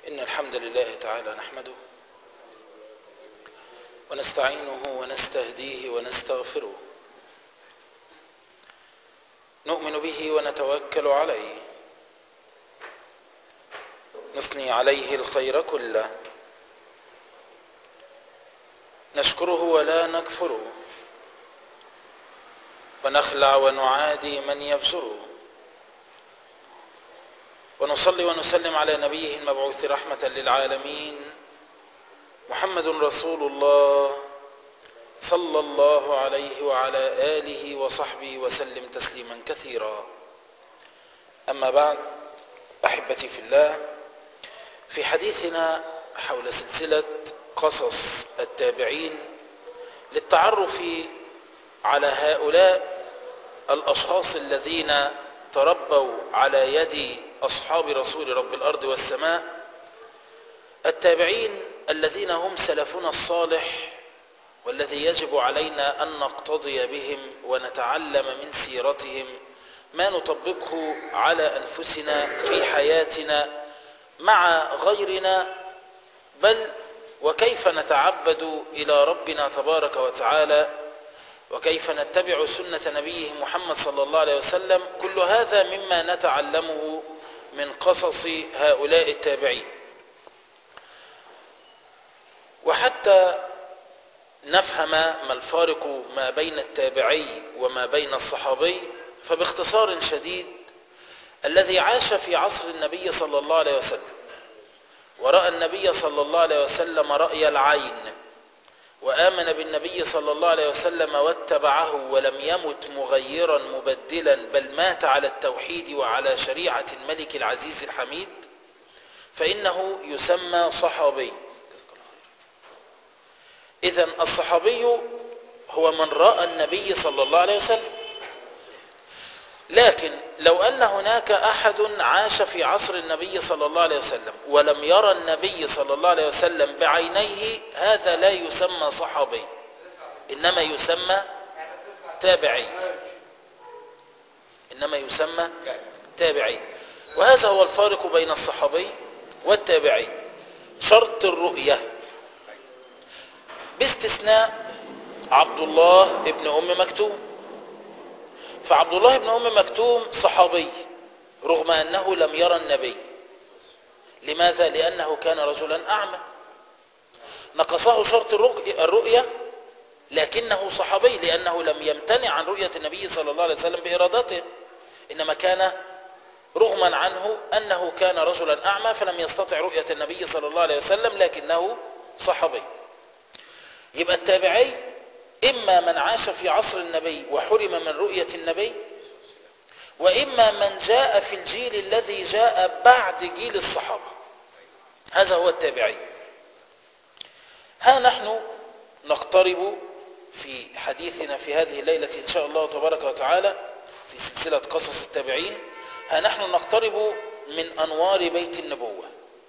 إن الحمد لله تعالى نحمده ونستعينه ونستهديه ونستغفره نؤمن به ونتوكل عليه نثني عليه الخير كله نشكره ولا نكفره ونخلع ونعادي من يفجره ونصلي ونسلم على نبيه المبعوث رحمة للعالمين محمد رسول الله صلى الله عليه وعلى آله وصحبه وسلم تسليما كثيرا أما بعد أحبتي في الله في حديثنا حول سلسلة قصص التابعين للتعرف على هؤلاء الأشخاص الذين تربوا على يد أصحاب رسول رب الأرض والسماء التابعين الذين هم سلفنا الصالح والذي يجب علينا أن نقتضي بهم ونتعلم من سيرتهم ما نطبقه على أنفسنا في حياتنا مع غيرنا بل وكيف نتعبد إلى ربنا تبارك وتعالى وكيف نتبع سنة نبيه محمد صلى الله عليه وسلم كل هذا مما نتعلمه من قصص هؤلاء التابعين وحتى نفهم ما الفارق ما بين التابعي وما بين الصحابي فباختصار شديد الذي عاش في عصر النبي صلى الله عليه وسلم ورأى النبي صلى الله عليه وسلم رأي العين وآمن بالنبي صلى الله عليه وسلم واتبعه ولم يمت مغيرا مبدلا بل مات على التوحيد وعلى شريعة الملك العزيز الحميد فإنه يسمى صحابي إذا الصحابي هو من رأى النبي صلى الله عليه وسلم لكن لو أن هناك أحد عاش في عصر النبي صلى الله عليه وسلم ولم يرى النبي صلى الله عليه وسلم بعينيه هذا لا يسمى صحابي إنما يسمى تابعي إنما يسمى تابعي وهذا هو الفارق بين الصحابي والتابعي شرط الرؤية باستثناء عبد الله ابن أم مكتوم فعبد الله بن أم مكتوم صحابي رغم أنه لم يرى النبي لماذا؟ لأنه كان رجلا أعمى نقصه شرط الرؤية لكنه صحابي لأنه لم يمتنع عن رؤية النبي صلى الله عليه وسلم بإرادته إنما كان رغما عنه أنه كان رجلا أعمى فلم يستطع رؤية النبي صلى الله عليه وسلم لكنه صحابي يبقى التابعي إما من عاش في عصر النبي وحرم من رؤية النبي وإما من جاء في الجيل الذي جاء بعد جيل الصحابة هذا هو التابعي ها نحن نقترب في حديثنا في هذه الليلة إن شاء الله تبارك وتعالى في سلسلة قصص التابعين ها نحن نقترب من أنوار بيت النبوة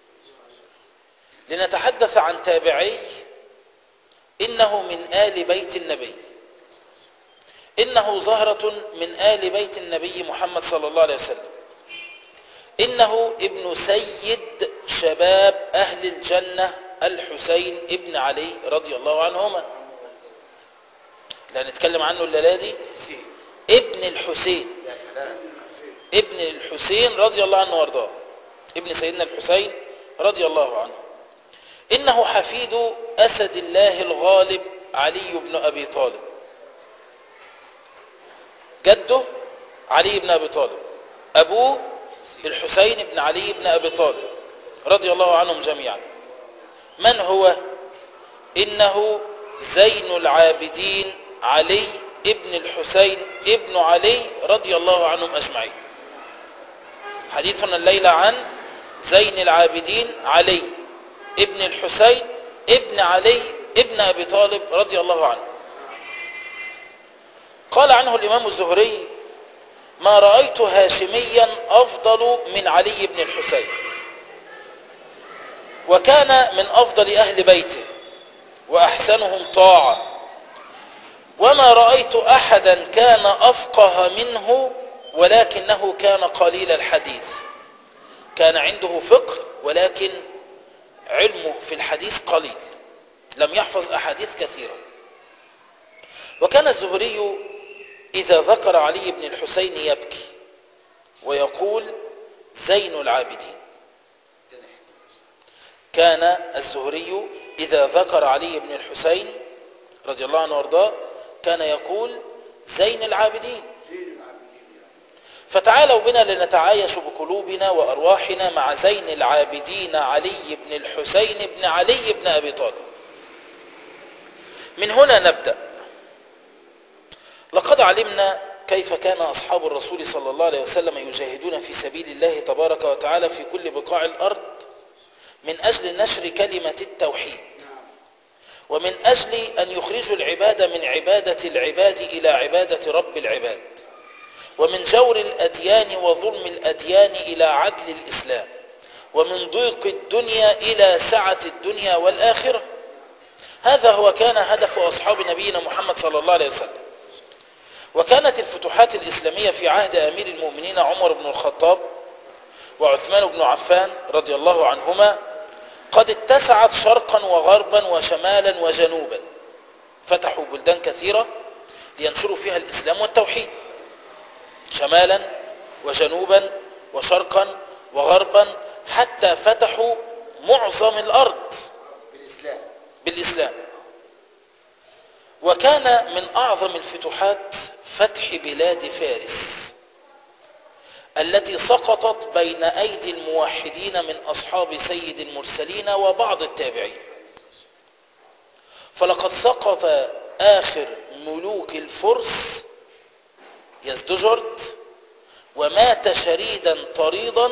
لنتحدث عن تابعي إنه من آل بيت النبي إنه زهرة من آل بيت النبي محمد صلى الله عليه وسلم إنه ابن سيد شباب أهل الجنة الحسين ابن علي رضي الله عنهما لا نتكلم عنه الليلة دي ابن الحسين ابن الحسين رضي الله عنه وارضاه ابن سيدنا الحسين رضي الله عنه إنه حفيد أسد الله الغالب علي بن أبي طالب جده علي بن أبي طالب أبوه الحسين بن علي بن أبي طالب رضي الله عنهم جميعا من هو إنه زين العابدين علي ابن الحسين ابن علي رضي الله عنهم أجمعين حديثنا الليلة عن زين العابدين علي ابن الحسين ابن علي ابن أبي طالب رضي الله عنه قال عنه الإمام الزهري ما رأيت هاشميا أفضل من علي بن الحسين وكان من أفضل أهل بيته وأحسنهم طاعة وما رأيت أحدا كان أفقه منه ولكنه كان قليل الحديث كان عنده فقه ولكن علمه في الحديث قليل لم يحفظ أحاديث كثيرة وكان الزهري إذا ذكر علي بن الحسين يبكي ويقول زين العابدين كان الزهري إذا ذكر علي بن الحسين رضي الله عنه وارضاه كان يقول زين العابدين فتعالوا بنا لنتعايش بقلوبنا وأرواحنا مع زين العابدين علي بن الحسين بن علي بن أبي طالب من هنا نبدأ لقد علمنا كيف كان أصحاب الرسول صلى الله عليه وسلم يجاهدون في سبيل الله تبارك وتعالى في كل بقاع الأرض من أجل نشر كلمة التوحيد ومن أجل أن يخرجوا العباد من عبادة العباد إلى عبادة رب العباد ومن جور الأديان وظلم الأديان إلى عدل الإسلام ومن ضيق الدنيا إلى سعة الدنيا والآخرة هذا هو كان هدف أصحاب نبينا محمد صلى الله عليه وسلم وكانت الفتوحات الإسلامية في عهد أمير المؤمنين عمر بن الخطاب وعثمان بن عفان رضي الله عنهما قد اتسعت شرقا وغربا وشمالا وجنوبا فتحوا بلدان كثيرة لينشروا فيها الإسلام والتوحيد شمالا وجنوبا وشرقا وغربا حتى فتحوا معظم الأرض بالإسلام بالإسلام وكان من أعظم الفتوحات فتح بلاد فارس التي سقطت بين أيدي الموحدين من أصحاب سيد المرسلين وبعض التابعين فلقد سقط آخر ملوك الفرس يزدجرد ومات شريدا طريدا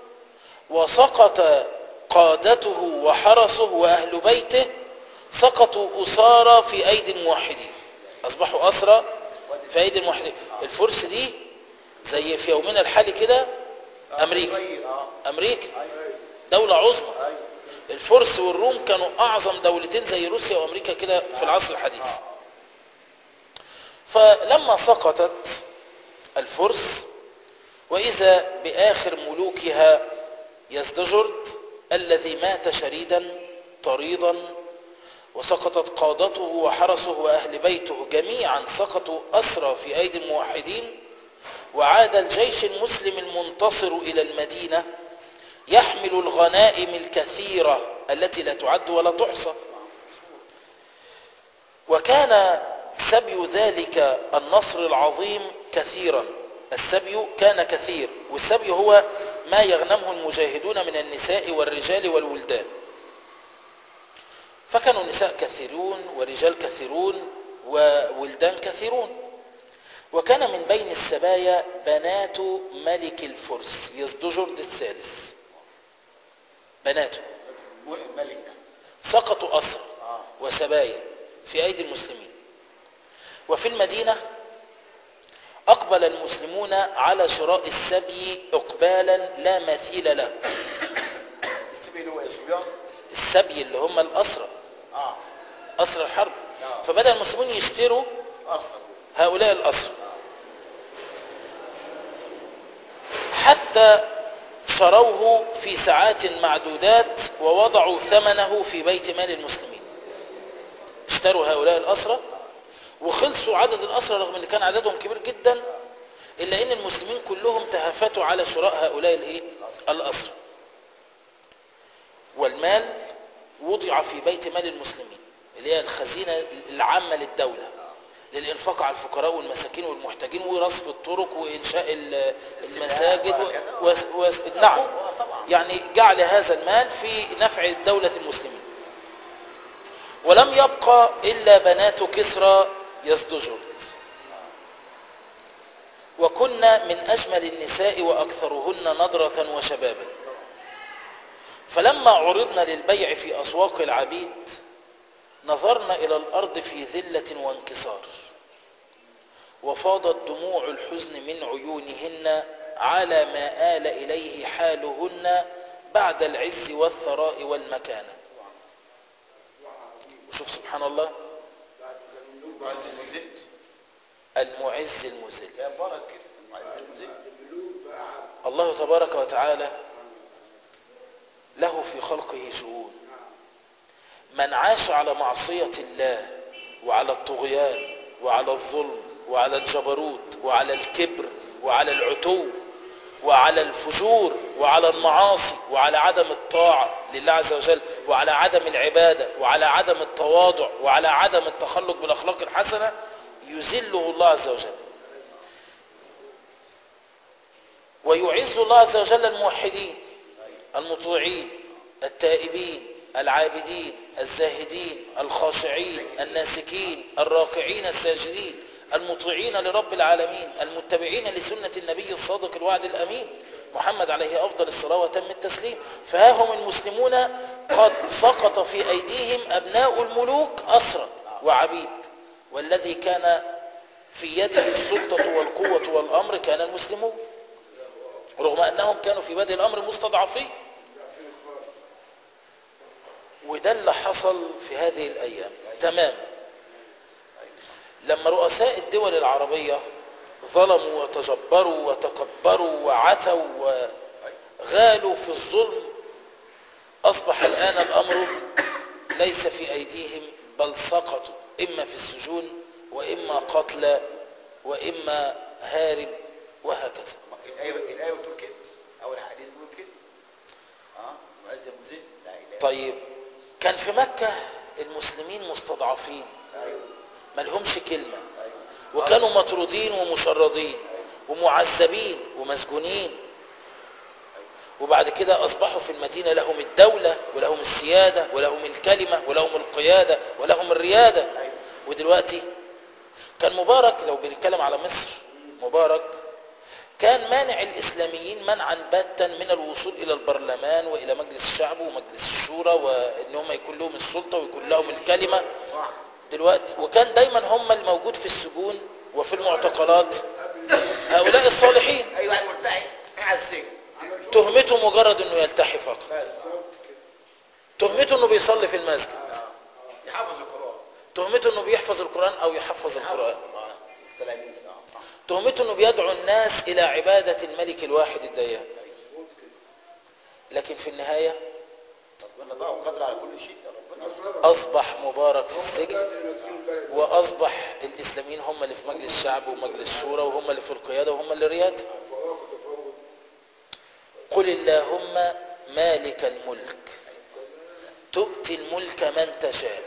وسقط قادته وحرسه وأهل بيته سقطوا أسارى في أيدي الموحدين أصبحوا أسرى في أيدي الموحدين الفرس دي زي في يومنا الحالي كده أمريكا إسرائيل، اه أمريكا ايوه دولة عظمى ايوه الفرس والروم كانوا أعظم دولتين زي روسيا وأمريكا كده في العصر الحديث آه. فلما سقطت الفرس وإذا بآخر ملوكها يزدجرد الذي مات شريدا طريدا وسقطت قادته وحرسه وأهل بيته جميعا سقطوا أسرى في أيدي الموحدين وعاد الجيش المسلم المنتصر إلى المدينة يحمل الغنائم الكثيرة التي لا تعد ولا تحصى وكان سبي ذلك النصر العظيم كثيرا السبي كان كثير والسبي هو ما يغنمه المجاهدون من النساء والرجال والولدان فكانوا نساء كثيرون ورجال كثيرون وولدان كثيرون وكان من بين السبايا بنات ملك الفرس يزدجرد الثالث بناته ملك سقطوا أسرى اه وسبايا في أيدي المسلمين وفي المدينة أقبل المسلمون على شراء السبي إقبالا لا مثيل له السبي اللي هو اسبيان السبي اللي هم الأسرى اه أسرى الحرب آه. فبدأ المسلمون يشتروا اصلا هؤلاء الأسرى حتى شروه في ساعات معدودات ووضعوا ثمنه في بيت مال المسلمين اشتروا هؤلاء الأسرى وخلصوا عدد الأسرى رغم ان كان عددهم كبير جدا إلا أن المسلمين كلهم تهافتوا على شراء هؤلاء الإيه؟ الأسرى والمال وضع في بيت مال المسلمين اللي هي الخزينة العامة للدولة للإنفاق على الفقراء والمساكين والمحتاجين ورصف الطرق وإنشاء ال- المساجد و... و... و... نعم آه، طبعا يعني جعل هذا المال في نفع دولة المسلمين ولم يبقى إلا بنات كسرى يزدجرد وكنا من أجمل النساء وأكثرهن نضرة وشبابا فلما عرضنا للبيع في أسواق العبيد نظرنا إلى الأرض في ذلة وانكسار وفاضت دموع الحزن من عيونهن على ما آل إليه حالهن بعد العز والثراء والمكانة شوف سبحان الله معز المزد المعز المذل يا بارك كده معز المزد الله تبارك وتعالى له في خلقه شؤون من عاش على معصية الله وعلى الطغيان وعلى الظلم وعلى الجبروت وعلى الكبر وعلى العتو وعلى الفجور وعلى المعاصي وعلى عدم الطاعة لله عز وجل وعلى عدم العبادة وعلى عدم التواضع وعلى عدم التخلق بالأخلاق الحسنة يذله الله عز وجل ويعز الله عز وجل الموحدين المطيعين التائبين العابدين الزاهدين الخاشعين الناسكين الراكعين الساجدين المطيعين لرب العالمين المتبعين لسنة النبي الصادق الوعد الأمين محمد عليه أفضل الصلاة وتم التسليم فها هم المسلمون قد سقط في أيديهم أبناء الملوك أسرى وعبيد والذي كان في يده السلطة والقوة والأمر كان المسلمون رغم أنهم كانوا في بدء الأمر مستضعفين وده اللي حصل في هذه الأيام تمام لما رؤساء الدول العربية ظلموا وتجبروا وتكبروا وعتوا وغالوا في الظلم أصبح الآن الأمر ليس في أيديهم بل سقطوا إما في السجون وإما قتلى وإما هارب وهكذا الآية الآية بتقول كده أو الحديث بيقول كده اه معز مذل لا إله طيب كان في مكة المسلمين مستضعفين أيوه ما لهمش كلمة أيوه وكانوا مطرودين ومشردين ومعذبين ومسجونين وبعد كده أصبحوا في المدينة لهم الدولة ولهم السيادة ولهم الكلمة ولهم القيادة ولهم الريادة أيوه ودلوقتي كان مبارك لو بنتكلم على مصر مبارك كان مانع الإسلاميين منعا باتا من الوصول إلى البرلمان وإلى مجلس الشعب ومجلس الشورى وإن هم يكون لهم السلطة ويكون لهم الكلمة صح دلوقتي وكان دايما هم الموجود في السجون وفي المعتقلات هؤلاء الصالحين أيوه واحد ملتحي قاعد السجن تهمته مجرد انه يلتحي فقط بس تهمته انه بيصلي في المسجد اه يحفظ القرآن تهمته انه بيحفظ القرآن او يحفظ القرآن آه. التلاميذ اه صح تهمته انه بيدعو الناس الى عبادة الملك الواحد الديان لكن في النهاية ربنا بقى قادر على كل شيء يا ربنا اصبح مبارك في السجن واصبح الاسلاميين هم اللي في مجلس الشعب ومجلس الشورى وهم اللي في القيادة وهم اللي ريادة قل اللهم مالك الملك تؤتي الملك من تشاء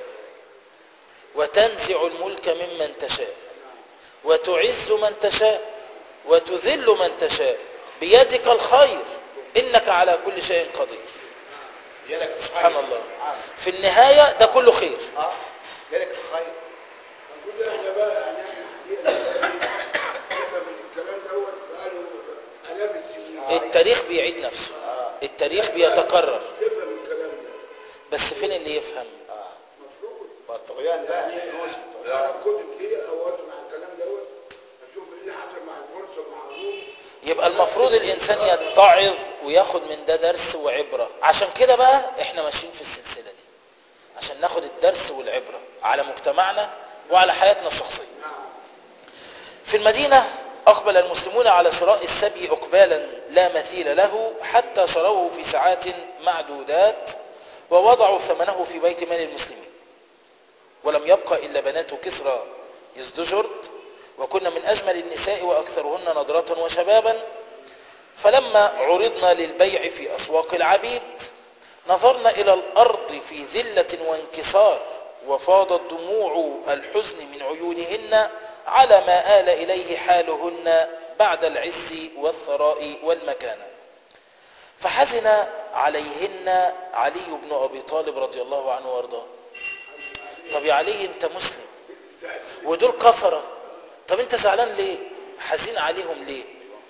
وتنزع الملك ممن تشاء وتعز من تشاء وتذل من تشاء بيدك الخير إنك على كل شيء قدير يدك سبحان الله آه. في النهاية ده كله خير اه يدك الخير المفروض احنا بقى يعني احنا نفهم الكلام دوت بقاله الاف السنين التاريخ بيعيد نفسه اه التاريخ بيتكرر نفهم الكلام ده بس فين اللي يفهم اه المفروض والطغيان ده فلوس انا كنت فيه او اسمع الكلام دوت اشوف ايه اللي حصل مع الفرصه مع الروم يبقى المفروض الإنسان يتعظ وياخد من ده درس وعبرة عشان كده بقى احنا ماشيين في السلسلة دي عشان ناخد الدرس والعبرة على مجتمعنا وعلى حياتنا الشخصية في المدينة أقبل المسلمون على شراء السبي أقبالا لا مثيل له حتى شروه في ساعات معدودات ووضعوا ثمنه في بيت مال المسلمين ولم يبقى إلا بنات كسرى يزدجرد وكن من أجمل النساء وأكثرهن نضرة وشبابا فلما عرضنا للبيع في أسواق العبيد نظرنا إلى الأرض في ذلة وانكسار وفاضت دموع الحزن من عيونهن على ما آل إليه حالهن بعد العز والثراء والمكانة فحزن عليهن علي بن أبي طالب رضي الله عنه وارضاه طب يا علي انت مسلم ودول كفرة طب انت زعلان ليه حزين عليهم ليه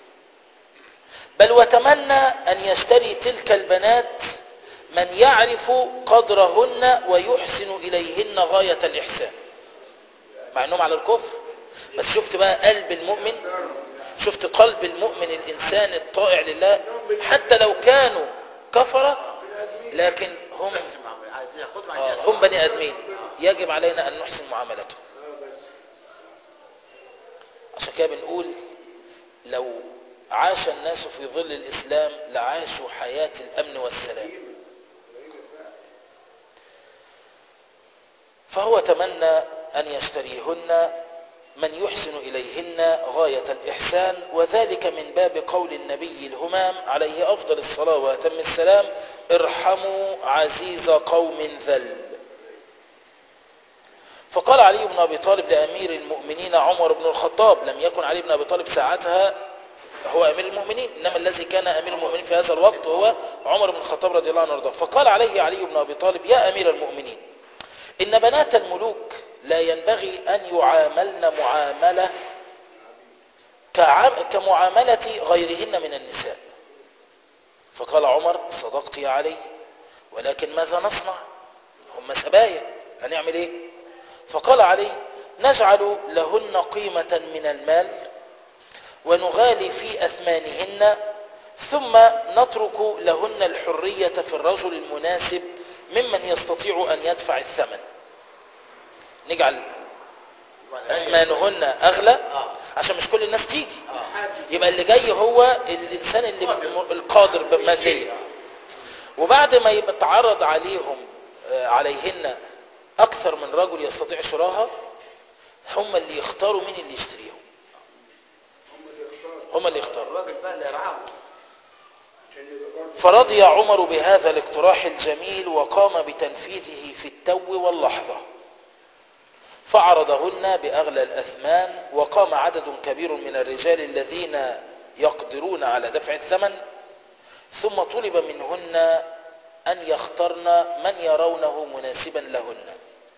بل وتمنى أن يشتري تلك البنات من يعرف قدرهن ويحسن إليهن غاية الإحسان مع أنهم على الكفر بس شفت بقى قلب المؤمن شفت قلب المؤمن الإنسان الطائع لله حتى لو كانوا كفرة لكن هم بس معامل عايزين ياخدوا آه، عن هم بني آدمين يجب علينا أن نحسن معاملتهم عشان كده بنقول لو عاش الناس في ظل الإسلام لعاشوا حياة الأمن والسلام فهو تمنى أن يشتريهن من يحسن إليهن غاية الإحسان وذلك من باب قول النبي الهمام عليه أفضل الصلاة وأتم السلام ارحموا عزيز قوم ذل فقال علي بن أبي طالب لأمير المؤمنين عمر بن الخطاب لم يكن علي بن أبي طالب ساعتها هو أمير المؤمنين إنما الذي كان أمير المؤمنين في هذا الوقت هو عمر بن الخطاب رضي الله عنه وارضاه فقال عليه علي بن أبي طالب يا أمير المؤمنين إن بنات الملوك لا ينبغي أن يعاملن معاملة كعام- كمعاملة غيرهن من النساء فقال عمر صدقت يا علي ولكن ماذا نصنع هم سبايا هنعمل ايه فقال علي نجعل لهن قيمة من المال ونغالي في أثمانهن ثم نترك لهن الحرية في الرجل المناسب ممن يستطيع أن يدفع الثمن نجعل أثمانهن أغلى اه عشان مش كل الناس تيجي اه يبقى اللي جاي هو الإنسان اللي م- القادر ماديا وبعد ما يبقى تعرض عليهم آه، عليهن أكثر من رجل يستطيع شراها هم اللي يختاروا مين اللي يشتريهم هم اللي يختاروا هم اللي يختاروا الراجل بقى اللي يرعاهم عشان يبقى برضه فرضي عمر بهذا الاقتراح الجميل وقام بتنفيذه في التو واللحظة فعرضهن بأغلى الأثمان وقام عدد كبير من الرجال الذين يقدرون على دفع الثمن ثم طلب منهن أن يخترن من يرونه مناسبا لهن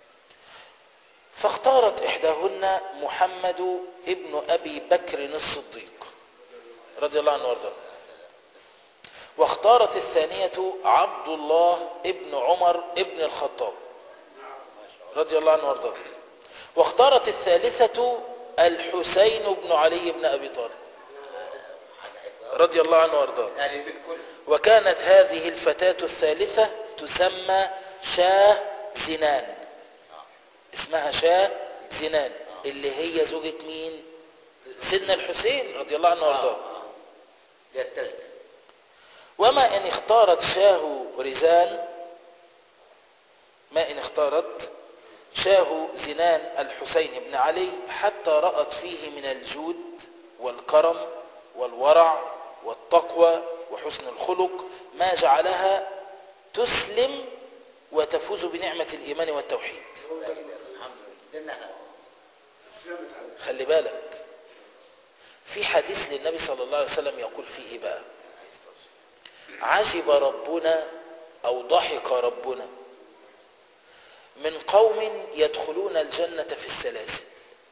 فاختارت إحداهن محمد ابن أبي بكر الصديق رضي الله عنه وارضاه واختارت الثانية عبد الله ابن عمر ابن الخطاب رضي الله عنه وارضاه واختارت الثالثة الحسين بن علي بن أبي طالب رضي الله عنه وارضاه يعني البيت كله وكانت هذه الفتاة الثالثة تسمى شاه زنان اسمها شاه زنان اللي هي زوجة مين سيدنا الحسين رضي الله عنه وارضاه دي التالتة وما إن اختارت شاه رزان ما إن اختارت شاه زنان الحسين بن علي حتى رأت فيه من الجود والكرم والورع والتقوى وحسن الخلق ما جعلها تسلم وتفوز بنعمة الإيمان والتوحيد هو ده الحمد لله ده احنا اسلمت عليه خلي بالك في حديث للنبي صلى الله عليه وسلم يقول فيه إيه بقى عجب ربنا أو ضحك ربنا من قوم يدخلون الجنة في السلاسل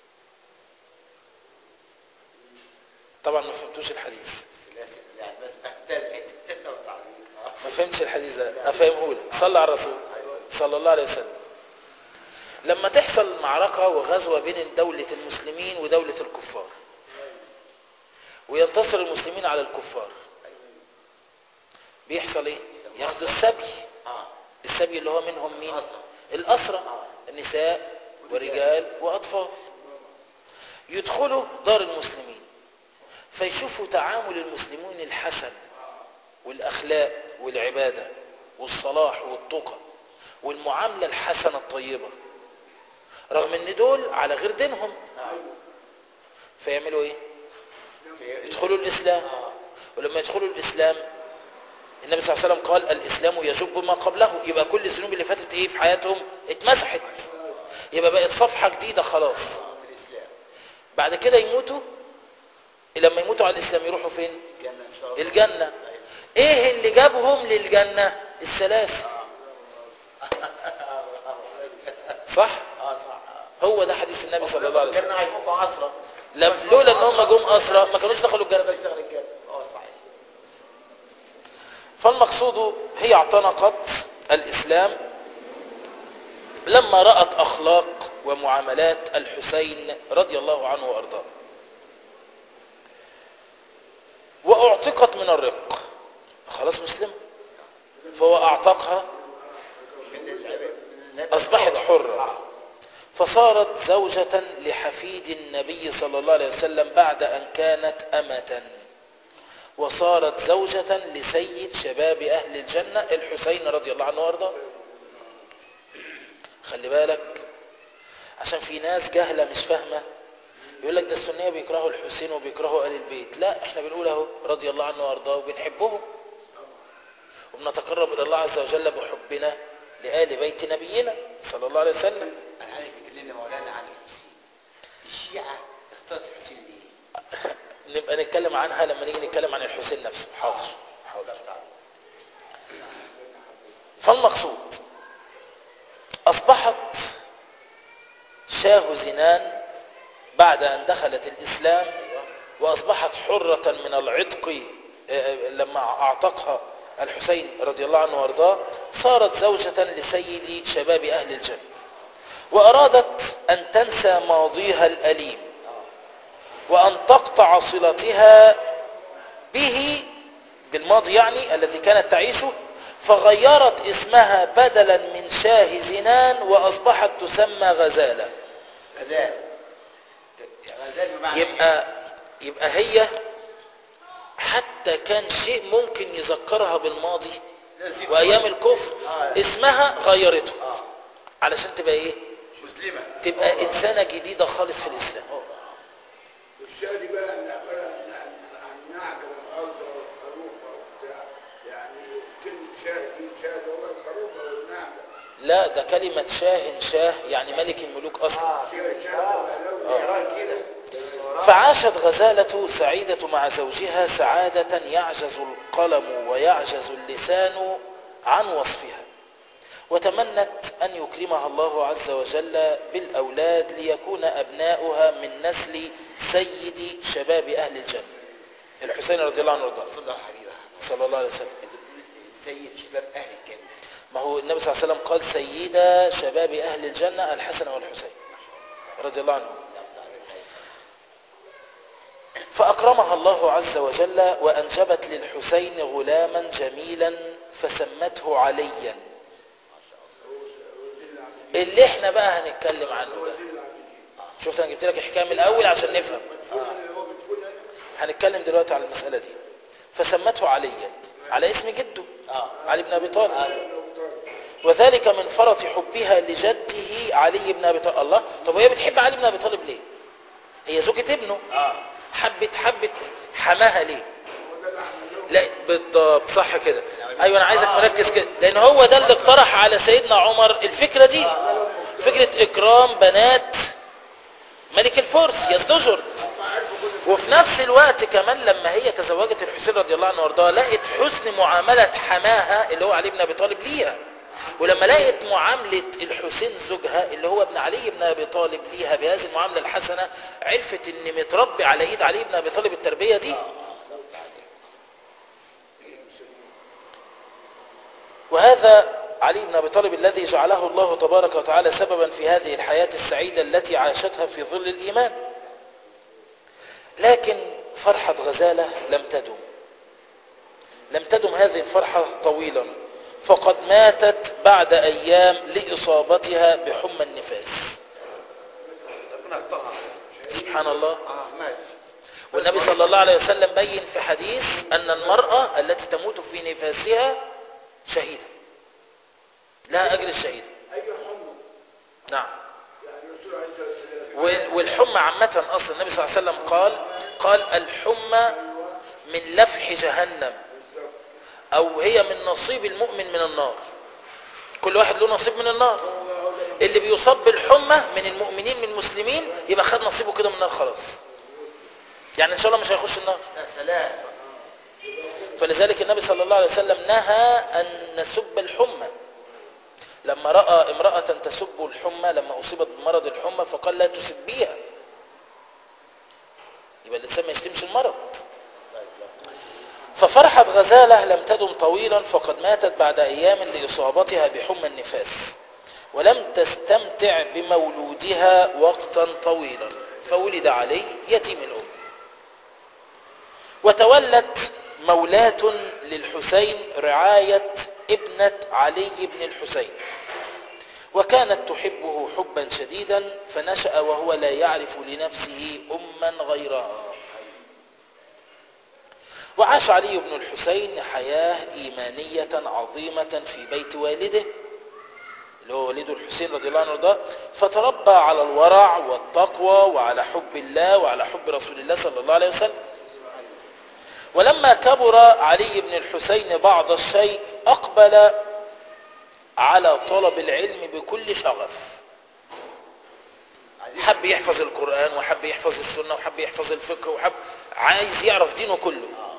طبعا ما فهمتوش الحديث يعني بس اختلف التالتة والتعليم ما فهمتش الحديث ده افهمه لك صلى على الرسول صلى الله عليه وسلم لما تحصل معركة وغزوة بين دولة المسلمين ودولة الكفار وينتصر المسلمين على الكفار بيحصل ايه ياخدوا السبي اه السبي اللي هو منهم مين الأسرى. الأسرى النساء ورجال وأطفال يدخلوا دار المسلمين فيشوفوا تعامل المسلمين الحسن والأخلاق والعبادة والصلاح والتقى والمعاملة الحسنة الطيبة رغم ان دول على غير دينهم فيعملوا ايه يدخلوا الإسلام اه ولما يدخلوا الإسلام النبي صلى الله عليه وسلم قال الإسلام يجب ما قبله يبقى كل الذنوب اللي فاتت إيه في حياتهم اتمسحت يبقى بقت صفحة جديدة خلاص في الاسلام بعد كده يموتوا لما يموتوا على الإسلام يروحوا فين الجنة ان شاء الله الجنة أيوة. إيه اللي جابهم للجنة الثلاث صح اه صح هو ده حديث النبي صلى الله عليه وسلم كان هيفوقوا عصرا لم- لولا ان هم جم اسرى ما كانوش دخلوا الجنة بيشتغل الجنة اه صحيح فالمقصود هي اعتنقت الإسلام لما رأت أخلاق ومعاملات الحسين رضي الله عنه وأرضاه وأعتقت من الرق خلاص مسلم فهو أعتقها من العباد من النبي. أصبحت حرة آه. فصارت زوجة لحفيد النبي صلى الله عليه وسلم بعد أن كانت أمة وصارت زوجة لسيد شباب أهل الجنة الحسين رضي الله عنه وارضاه خلي بالك عشان في ناس جهلة مش فاهمة يقول لك ده السنية بيكرهوا الحسين وبيكرهوا آل البيت لا احنا بنقول اهو رضي الله عنه وارضاه وبنحبهم وبنتقرب الى الله عز وجل بحبنا لآل بيت نبينا صلى الله عليه وسلم انا عايزك تكلمنا مولانا عن الحسين الشيعة اختارت الحسين ليه؟ نبقى نتكلم عنها لما نيجي نتكلم عن الحسين نفسه حاضر حاضر الله تعالى فالمقصود أصبحت شاه زنان بعد أن دخلت الإسلام وأصبحت حرة من العتق آه، لما أعتقها الحسين رضي الله عنه وارضاه صارت زوجة لسيد شباب أهل الجنة وأرادت أن تنسى ماضيها الأليم وأن تقطع صلتها به بالماضي يعني الذي كانت تعيشه فغيرت اسمها بدلا من شاه زنان وأصبحت تسمى غزالة غزال غزال بمعنى يبقى يبقى هي حتى كان شيء ممكن يذكرها بالماضي إيه؟ وأيام الكفر آه. اسمها غيرته اه علشان تبقى ايه مسلمة تبقى إنسانة جديدة خالص في الإسلام والشادي بقى نعملها عن عن نعجة والأرض والخروفة وبتاع يعني كلمة شاهد دي شاهد هو الخروفة والنعجة لا ده كلمة شاه شاه يعني ملك الملوك أصلا اه فيها شاهد والألوي إيران كده فعاشت غزالة سعيدة مع زوجها سعادة يعجز القلم ويعجز اللسان عن وصفها وتمنت أن يكرمها الله عز وجل بالأولاد ليكون أبناؤها من نسل سيد شباب أهل الجنة الحسين رضي الله عنه وارضاه صلى الله حبيبها صلى الله عليه وسلم انت بتقول سيد شباب اهل الجنة ما هو النبي صلى الله عليه وسلم قال سيدا شباب أهل الجنة الحسن والحسين رضي الله عنهم فأكرمها الله عز وجل وأنجبت للحسين غلاما جميلا فسمته عليا اللي احنا بقى هنتكلم عنه ده شفت انا جبت لك الحكايه من الاول عشان نفهم هو بتكون هنتكلم دلوقتي على المساله دي فسمته عليا على اسم جده اه علي بن ابي طالب وذلك من فرط حبها لجده علي بن ابي طالب الله طب وهي بتحب علي بن ابي طالب ليه هي زوجة ابنه اه حبت حبت حماها ليه لا بالضبط صح كده ايوه انا عايزك مركز كده لان هو ده اللي اقترح على سيدنا عمر الفكره دي فكره اكرام بنات ملك الفرس يزدجر وفي نفس الوقت كمان لما هي تزوجت الحسين رضي الله عنه وارضاه لقت حسن معامله حماها اللي هو علي بن ابي طالب ليها ولما لقت معامله الحسين زوجها اللي هو ابن علي بن ابي طالب ليها بهذه المعامله الحسنه عرفت ان متربي على ايد علي بن ابي طالب التربيه دي وهذا علي بن ابي طالب الذي جعله الله تبارك وتعالى سببا في هذه الحياه السعيده التي عاشتها في ظل الايمان لكن فرحه غزاله لم تدم لم تدم هذه الفرحه طويلا فقد ماتت بعد ايام لاصابتها بحمى النفاس ربنا اختارها سبحان الله اه ماشي والنبي صلى الله عليه وسلم بين في حديث أن المرأة التي تموت في نفاسها شهيدة لا أجر الشهيدة أي حمى نعم يعني الرسول عليه الصلاة والسلام وال- والحمى عامة أصلا النبي صلى الله عليه وسلم قال قال الحمى من لفح جهنم بالظبط أو هي من نصيب المؤمن من النار كل واحد له نصيب من النار هو هو ده اللي بيصاب بالحمى من المؤمنين من المسلمين يبقى خد نصيبه كده من النار خلاص يعني إن شاء الله مش هيخش النار يا سلام فلذلك النبي صلى الله عليه وسلم نهى أن نسب الحمى لما رأى امرأة تسب الحمى لما أصيبت بمرض الحمى فقال لا تسبيها يبقى الإنسان ما يشتمش المرض ففرحت غزالة لم تدم طويلا فقد ماتت بعد أيام لإصابتها بحمى النفاس ولم تستمتع بمولودها وقتا طويلا فولد عليه يتيم الأم وتولت مولاة للحسين رعاية ابنة علي بن الحسين وكانت تحبه حبا شديدا فنشأ وهو لا يعرف لنفسه أما غيرها وعاش علي بن الحسين حياة إيمانية عظيمة في بيت والده اللي هو وليد الحسين رضي الله عنه ده فتربى على الورع والتقوى وعلى حب الله وعلى حب رسول الله صلى الله عليه وسلم ولما كبر علي بن الحسين بعض الشيء أقبل على طلب العلم بكل شغف عايزين حب يحفظ القرآن وحب يحفظ السنة وحب يحفظ الفقه وحب عايز يعرف دينه كله اه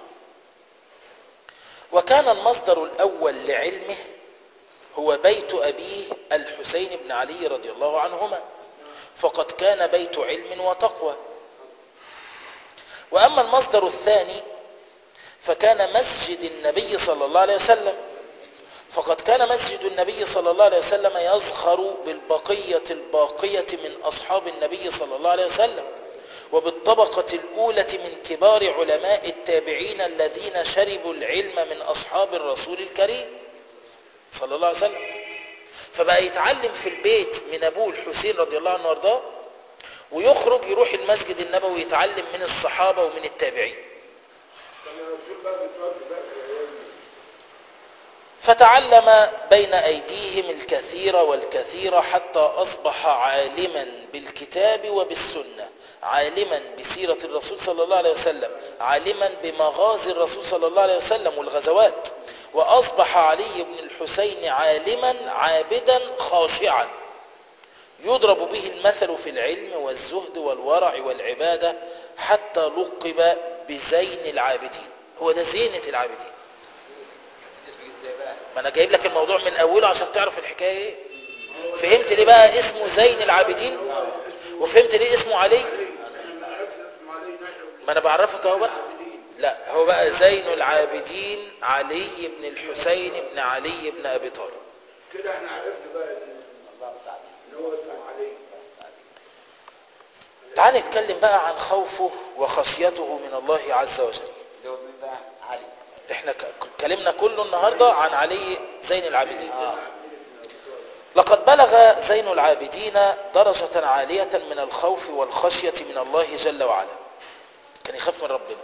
وكان المصدر الأول لعلمه هو بيت أبيه الحسين بن علي رضي الله عنهما فقد كان بيت علم وتقوى وأما المصدر الثاني فكان مسجد النبي صلى الله عليه وسلم فقد كان مسجد النبي صلى الله عليه وسلم يزخر بالبقية الباقية من أصحاب النبي صلى الله عليه وسلم وبالطبقة الأولى من كبار علماء التابعين الذين شربوا العلم من أصحاب الرسول الكريم صلى الله عليه وسلم فبقى يتعلم في البيت من أبوه الحسين رضي الله عنه وارضاه ويخرج يروح المسجد النبوي يتعلم من الصحابة ومن التابعين كان الرسول بقى بيتوفى بقى في الايام دي. فتعلم بين أيديهم الكثير والكثير حتى أصبح عالما بالكتاب وبالسنة عالما بسيرة الرسول صلى الله عليه وسلم عالما بمغازي الرسول صلى الله عليه وسلم والغزوات وأصبح علي بن الحسين عالما عابدا خاشعا يضرب به المثل في العلم والزهد والورع والعبادة حتى لقب بزين العابدين هو ده زينة العابدين اسمه ازاي بقى ما انا جايب لك الموضوع من اوله عشان تعرف الحكايه ايه فهمت ليه بقى اسمه زين العابدين وفهمت ليه اسمه علي لما عرفنا اسمه علي نشأ ما انا بعرفك اهو بقى لا هو بقى زين العابدين علي بن الحسين بن علي بن ابي طالب كده احنا عرفنا بقى ان الله مساعدك إن هو اسمه علي تعال نتكلم بقى عن خوفه وخشيته من الله عز وجل اللي هو مين بقى علي احنا ك- اتكلمنا كله النهارده عن علي زين العابدين اه لقد بلغ زين العابدين درجة عالية من الخوف والخشية من الله جل وعلا كان يخاف من ربنا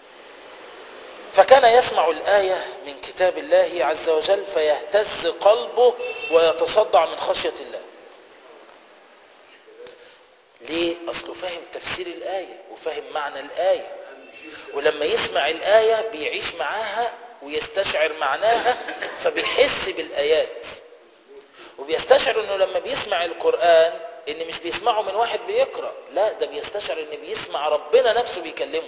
فكان يسمع الآية من كتاب الله عز وجل فيهتز قلبه ويتصدع من خشية الله ليه؟ أصله فاهم تفسير الآية وفاهم معنى الآية ولما يسمع الآية بيعيش معاها ويستشعر معناها فبيحس بالآيات وبيستشعر انه لما بيسمع القرآن ان مش بيسمعه من واحد بيقرأ لا ده بيستشعر ان بيسمع ربنا نفسه بيكلمه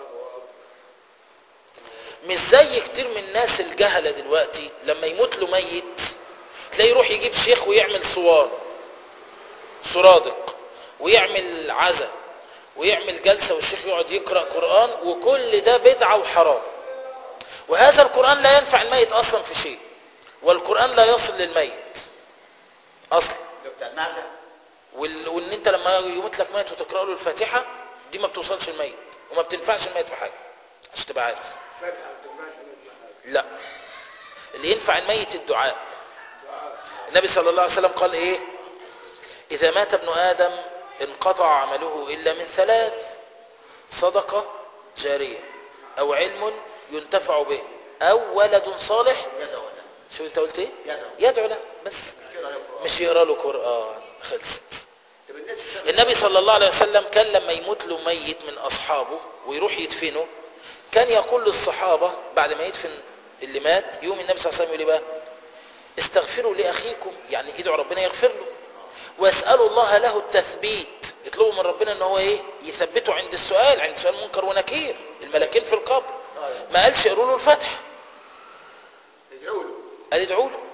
مش زي كتير من الناس الجهلة دلوقتي لما يموت له ميت تلاقيه يروح يجيب شيخ ويعمل صوان سرادق ويعمل عزا ويعمل جلسة والشيخ يقعد يقرأ قرآن وكل ده بدعة وحرام وهذا القرآن لا ينفع الميت أصلا في شيء والقرآن لا يصل للميت أصلا اللي بتاع المعزة وال... وان انت لما يموت لك ميت وتقرأ له الفاتحة دي ما بتوصلش الميت وما بتنفعش الميت في حاجة عشان تبقى عارف فتحة ما تنفعش مثل حاجة لا اللي ينفع الميت الدعاء دعاء النبي صلى الله عليه وسلم قال ايه اذا مات ابن ادم انقطع عمله الا من ثلاث صدقة جارية او علم ينتفع به او ولد صالح يدعو له شو انت قلت ايه يدعو يدعو له بس كده عليه القرآن. مش يقرا له قرآن خلصت طب الناس بتعمل- النبي صلى الله عليه وسلم كان لما يموت له ميت من أصحابه ويروح يدفنه كان يقول للصحابة بعد ما يدفن اللي مات يوم النبي صلى الله عليه وسلم يقول إيه بقى استغفروا لأخيكم يعني ادعوا ربنا يغفر له واسألوا الله له التثبيت اطلبوا من ربنا ان هو ايه يثبته عند السؤال عند سؤال منكر ونكير الملكين في القبر آه. ما قالش اقروا له الفتح ادعوا له قال ادعوا له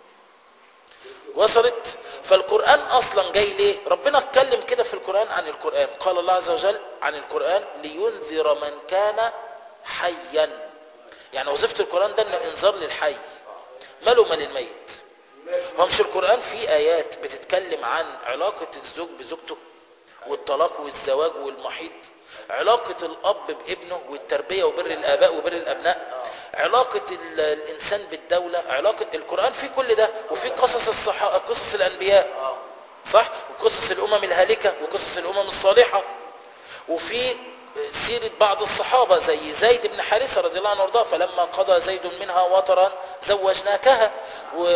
وصلت فالقرآن أصلا جاي ليه ربنا اتكلم كده في القرآن عن القرآن قال الله عز وجل عن القرآن لينذر من كان حيا يعني وظيفة القرآن ده انه انذار للحي ماله مال الميت هو مش القرآن فيه آيات بتتكلم عن علاقة الزوج بزوجته والطلاق والزواج والمحيط علاقة الأب بابنه والتربية وبر الآباء وبر الأبناء علاقة ال- الإنسان بالدولة علاقة القرآن فيه كل ده وفيه قصص الصح... قصص الأنبياء اه صح وقصص الأمم الهالكة وقصص الأمم الصالحة وفي سيرة بعض الصحابة زي زيد بن حارثة رضي الله عنه وارضاه فلما قضى زيد منها وطرا زوجناكها و...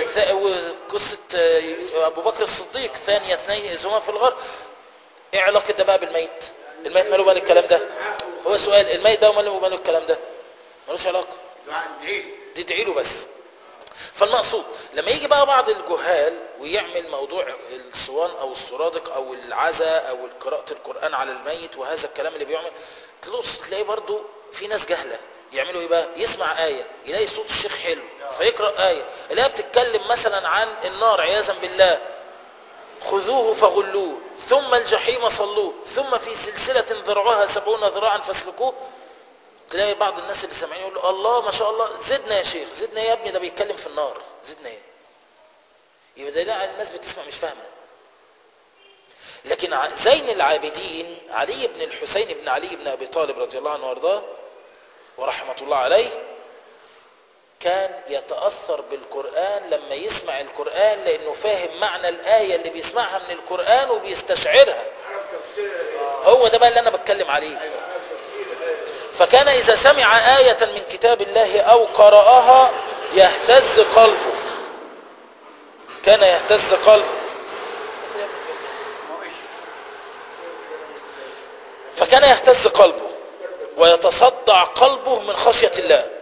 ث- وقصة آه، أبو بكر الصديق ثانية اثنين إذ هما في الغار إيه علاقة ده بقى بالميت الميت ماله بقى الكلام ده هو سؤال الميت ده وماله ماله الكلام ده ملوش علاقة دعاء العيد دي ادعي له بس فالمقصود لما يجي بقى بعض الجهال ويعمل موضوع الصوان او السرادق او العزاء او قراءة القرآن على الميت وهذا الكلام اللي بيعمل تلوص تلاقي برضو في ناس جهلة يعملوا ايه بقى يسمع آية يلاقي صوت الشيخ حلو فيقرأ آية اللي هي بتتكلم مثلا عن النار عياذا بالله خذوه فغلوه ثم الجحيم صلوه ثم في سلسلة ذرعها سبعون ذراعا فاسلكوه تلاقي بعض الناس اللي سامعين يقول له الله ما شاء الله زدنا يا شيخ زدنا يا ابني ده بيتكلم في النار زدنا ايه يبقى ده لا الناس بتسمع مش فاهمه لكن ع- زين العابدين علي بن الحسين بن علي بن ابي طالب رضي الله عنه وارضاه ورحمه الله عليه كان يتاثر بالقران لما يسمع القران لانه فاهم معنى الايه اللي بيسمعها من القران وبيستشعرها عرف تفسير هو ده بقى اللي انا بتكلم عليه عرف تفسير الآية. فكان إذا سمع آية من كتاب الله أو قرأها يهتز قلبه كان يهتز قلبه ما هو إيش فكان يهتز قلبه ويتصدع قلبه من خشية الله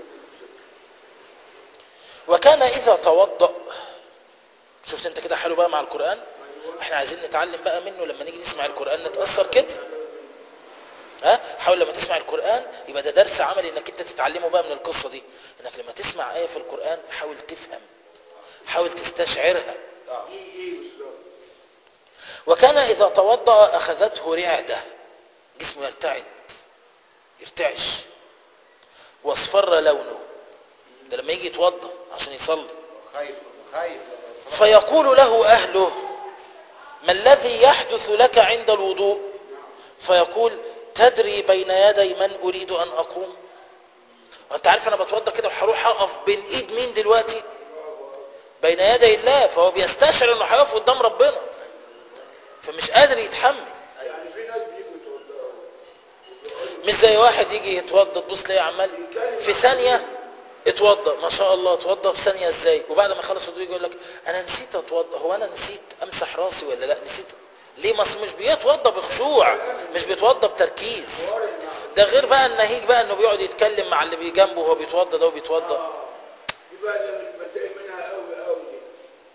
وكان إذا توضأ شفت انت كده حلو بقى مع القرآن احنا عايزين نتعلم بقى منه لما نيجي نسمع القرآن نتأثر كده ها حاول لما تسمع القرآن يبقى ده درس عملي انك انت تتعلمه بقى من القصة دي انك لما تسمع آية في القرآن حاول تفهم حاول تستشعرها اه ايه ايه بالظبط وكان إذا توضأ أخذته رعدة جسمه يرتعد يرتعش واصفر لونه ده لما يجي يتوضأ عشان يصلي خايف خايف فيقول له أهله ما الذي يحدث لك عند الوضوء فيقول تدري بين يدي من أريد أن أقوم أنت عارف أنا بتوضى كده وهروح أقف بين إيد مين دلوقتي بين يدي الله فهو بيستشعر أنه هيقف قدام ربنا فمش قادر يتحمل يعني في ناس بيجوا يتوضأوا مش زي واحد يجي يتوضى تبص تلاقيه عمال في ثانية اتوضى ما شاء الله اتوضى في ثانية ازاي وبعد ما يخلص الوضوء يجي يقول لك انا نسيت اتوضى هو انا نسيت امسح راسي ولا لا نسيت ليه ما أصل مش بيتوضى بخشوع مش بيتوضى بتركيز ده غير بقى النهيج بقى انه بيقعد يتكلم مع اللي بيجنبه وهو بيتوضى ده وبيتوضى دي بقى اللي بتضايق منها قوي قوي دي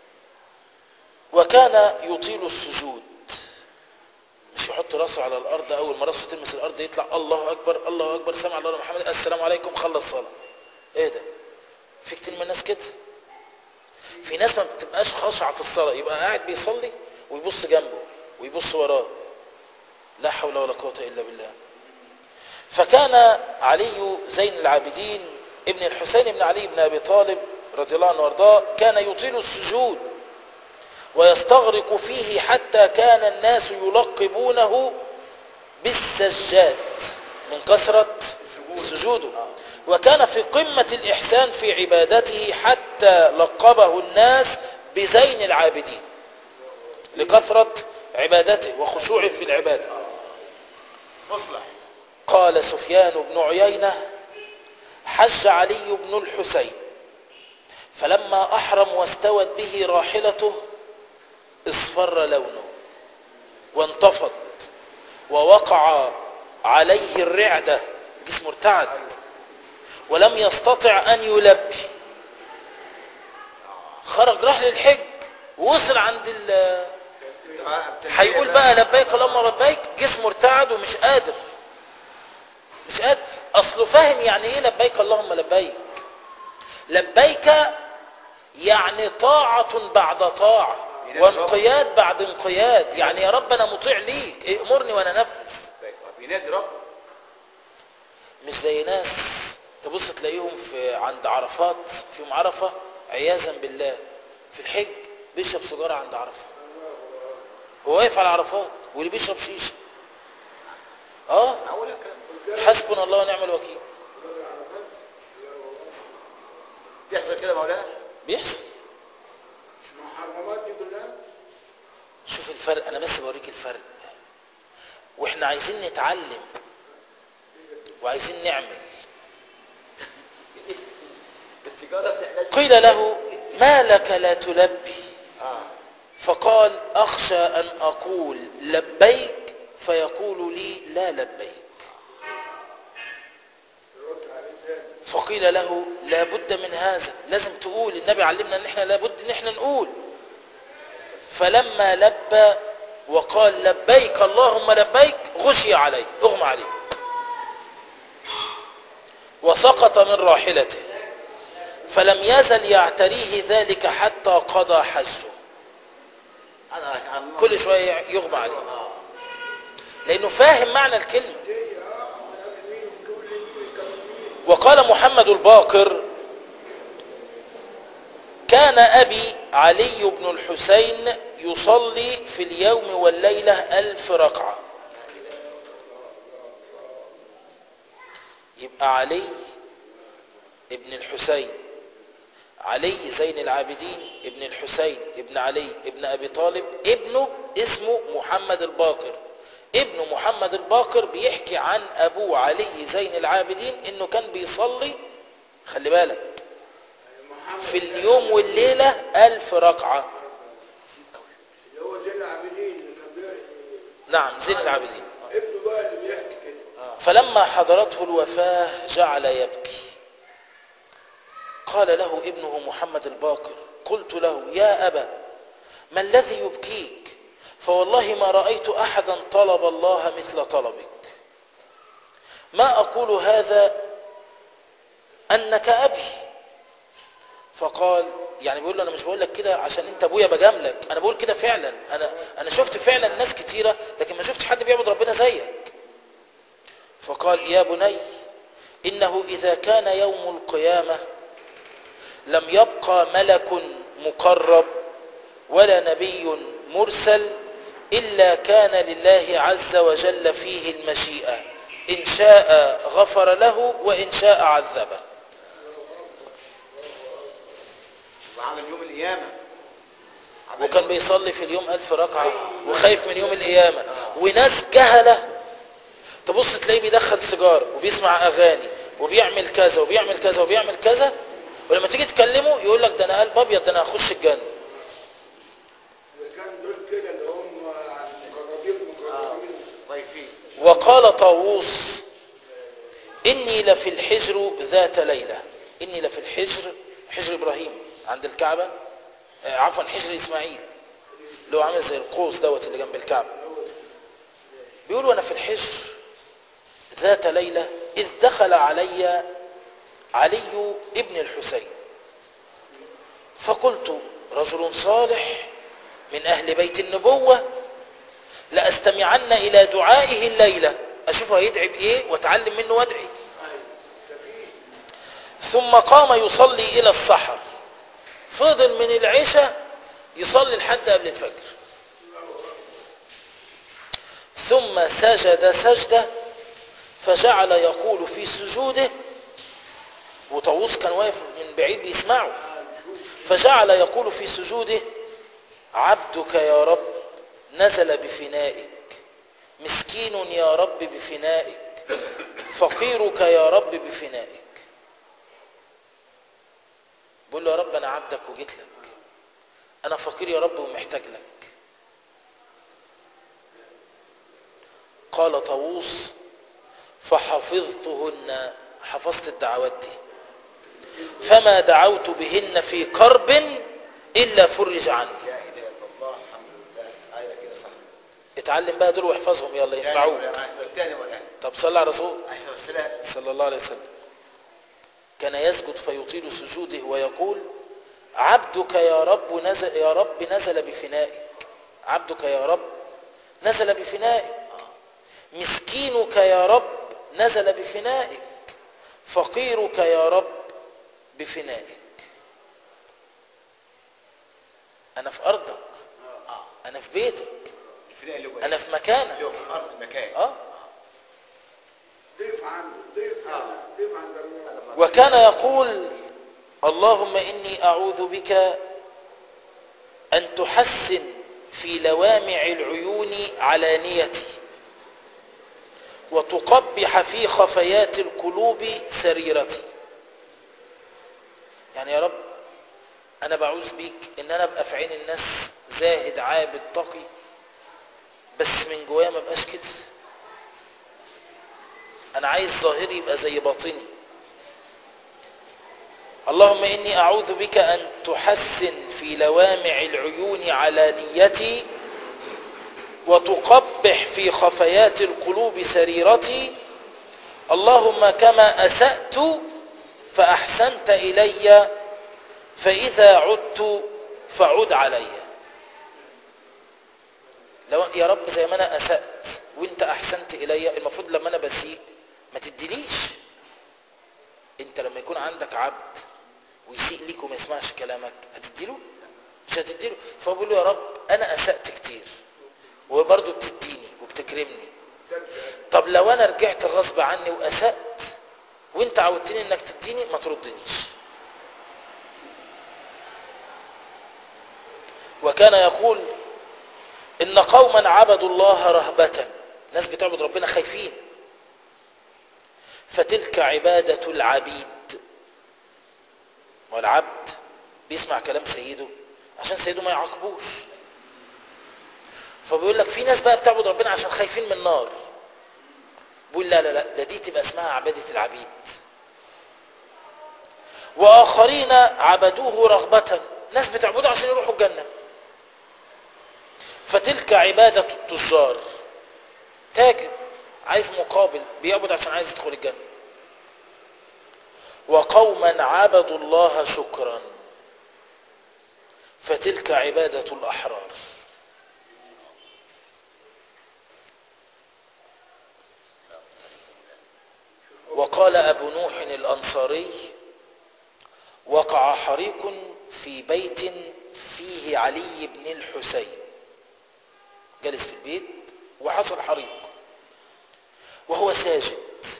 وكان يطيل السجود مش يحط راسه على الارض اول ما راسه تلمس الارض يطلع الله اكبر الله اكبر سمع الله لمن محمد السلام عليكم خلص صلاه ايه ده في كتير من الناس كده في ناس ما بتبقاش خاشعه في الصلاه يبقى قاعد بيصلي ويبص جنبه ويبص وراه لا حول ولا قوه الا بالله فكان علي زين العابدين ابن الحسين بن علي بن ابي طالب رضي الله عنه وارضاه كان يطيل السجود ويستغرق فيه حتى كان الناس يلقبونه بالسجاد من كثرة سجوده وكان في قمة الإحسان في عبادته حتى لقبه الناس بزين العابدين لكثرة عبادته وخشوعه في العبادة مصلح قال سفيان بن عيينة حج علي بن الحسين فلما أحرم واستوت به راحلته اصفر لونه وانتفض ووقع عليه الرعدة جسمه ارتعد ولم يستطع أن يلبي خرج راح للحج ووصل عند ال الدعاء التلبية هيقول ده. بقى لبيك اللهم لبيك جسمه ارتعد ومش قادر مش قادر اصله فاهم يعني ايه لبيك اللهم لبيك لبيك يعني طاعة بعد طاعة وانقياد بعد انقياد يعني يا رب انا مطيع ليك ائمرني وانا انفذ بينادي رب مش زي ناس تبص تلاقيهم في عند عرفات في يوم عرفة عياذا بالله في الحج بيشرب سيجارة عند عرفة هو واقف على عرفات واللي بيشرب شيشة اه اول الكلام حسبنا الله ونعم الوكيل بيحصل كده يا مولانا بيحصل مش محرمات دي كلها شوف الفرق انا بس بوريك الفرق واحنا عايزين نتعلم وعايزين نعمل السيجاره بتحتاج قيل له ما لك لا تلبي اه فقال أخشى أن أقول لبيك فيقول لي لا لبيك يرد عليه تاني فقيل له لا بد من هذا لازم تقول النبي علمنا ان احنا لابد ان احنا نقول فلما لبى وقال لبيك اللهم لبيك غشي عليه اغمى عليه وسقط من راحلته فلم يزل يعتريه ذلك حتى قضى حجه انا عن كل شوية يغمى عليه اه لانه فاهم معنى الكلمة دي اه قال مين وكل مين وكمل مين وقال محمد الباقر كان أبي علي بن الحسين يصلي في اليوم والليلة ألف ركعة يبقى علي ابن الحسين علي زين العابدين ابن الحسين ابن علي ابن أبي طالب ابنه اسمه محمد الباقر ابن محمد الباقر بيحكي عن أبوه علي زين العابدين انه كان بيصلي خلي بالك محمد في اليوم والليلة ألف ركعة اللي هو زين العابدين اللي كان بيحكي نعم زين العابدين ابنه بقى اللي بيحكي كده فلما حضرته الوفاة جعل يبكي قال له ابنه محمد الباقر قلت له يا أبا ما الذي يبكيك فوالله ما رأيت أحدا طلب الله مثل طلبك ما أقول هذا أنك أبي فقال يعني بيقول له أنا مش بقول لك كده عشان أنت أبويا بجاملك أنا بقول كده فعلا أنا, أنا شفت فعلا ناس كتيرة لكن ما شفتش حد بيعبد ربنا زيك فقال يا بني إنه إذا كان يوم القيامة لم يبقى ملك مقرب ولا نبي مرسل إلا كان لله عز وجل فيه المشيئة إن شاء غفر له وإن شاء عذبه وعمل يوم القيامه عمل وكان يوم- بيصلي في اليوم ألف ركعة وخايف من يوم القيامة وناس جهلة تبص تلاقيه بيدخل سيجار وبيسمع أغاني وبيعمل كذا وبيعمل كذا وبيعمل كذا ولما تيجي تكلمه يقول لك ده أنا قلب أبيض ده أنا هخش الجنة اللي كان دول كده اللي هم مقربين مقربين ضيفين وقال طاووس إني لفي الحجر ذات ليلة إني لفي الحجر حجر إبراهيم عند الكعبة آه، عفوا حجر إسماعيل اللي هو عامل زي القوس دوت اللي جنب الكعبة بيقول وأنا في الحجر ذات ليلة إذ دخل علي علي ابن الحسين فقلت رجل صالح من أهل بيت النبوة لأستمعن إلى دعائه الليلة أشوفه هيدعي بإيه وأتعلم منه وأدعي ثم قام يصلي إلى السحر فضل من العشاء يصلي لحد قبل الفجر ثم سجد سجدة فجعل يقول في سجوده وطاووس كان واقف من بعيد بيسمعه فجعل يقول في سجوده عبدك يا رب نزل بفنائك مسكين يا رب بفنائك فقيرك يا رب بفنائك بقول له يا رب انا عبدك وجيت لك انا فقير يا رب ومحتاج لك قال طاووس فحفظتهن حفظت الدعوات دي فما دعوت بهن في كرب الا فرج عني لا اله الا الله الحمد لله ايوه كده صح اتعلم بقى دول واحفظهم يلا تاني ينفعوك ولا- تاني ولا طب صلى على الرسول عليه الصلاه والسلام صلى الله عليه وسلم كان يسجد فيطيل سجوده ويقول عبدك يا رب نزل يا رب نزل بفنائك عبدك يا رب نزل بفنائك مسكينك يا رب نزل بفنائك فقيرك يا رب بفنائك انا في ارضك اه انا في بيتك الفناء اللي هو انا في مكانك اللي هو في ارض المكان اه ضيف عنده ضيف آه. ضيف عند الله وكان يقول اللهم إني أعوذ بك أن تحسن في لوامع العيون علانيتي وتقبح في خفيات القلوب سريرتي يعني يا رب انا بعوز بيك ان انا ابقى في عين الناس زاهد عابد تقي بس من جوايا ما بقاش كده انا عايز ظاهري يبقى زي باطني اللهم اني اعوذ بك ان تحسن في لوامع العيون علانيتي وتقبح في خفيات القلوب سريرتي اللهم كما اسات فاحسنت الي فاذا عدت فعد علي لو يا رب زي ما انا اسات وانت احسنت الي المفروض لما انا بسيء ما تديليش انت لما يكون عندك عبد ويسيء ليك وما يسمعش كلامك هتديله مش هتديله فبقول له يا رب انا اسأت كتير وبرضه بتديني وبتكرمني طب لو انا رجعت غصب عني واسأت وانت عودتني انك تديني ما تردنيش وكان يقول ان قوما عبدوا الله رهبة ناس بتعبد ربنا خايفين فتلك عبادة العبيد والعبد بيسمع كلام سيده عشان سيده ما يعاقبوش فبيقول لك في ناس بقى بتعبد ربنا عشان خايفين من النار بيقول لا لا لا ده دي تبقى اسمها عبادة العبيد وآخرين عبدوه رغبة ناس بتعبده عشان يروحوا الجنة فتلك عبادة التجار تاجر عايز مقابل بيعبد عشان عايز يدخل الجنة وقوما عبدوا الله شكرا فتلك عبادة الأحرار وقال أبو نوح الأنصاري وقع حريق في بيت فيه علي بن الحسين جلس في البيت وحصل حريق وهو ساجد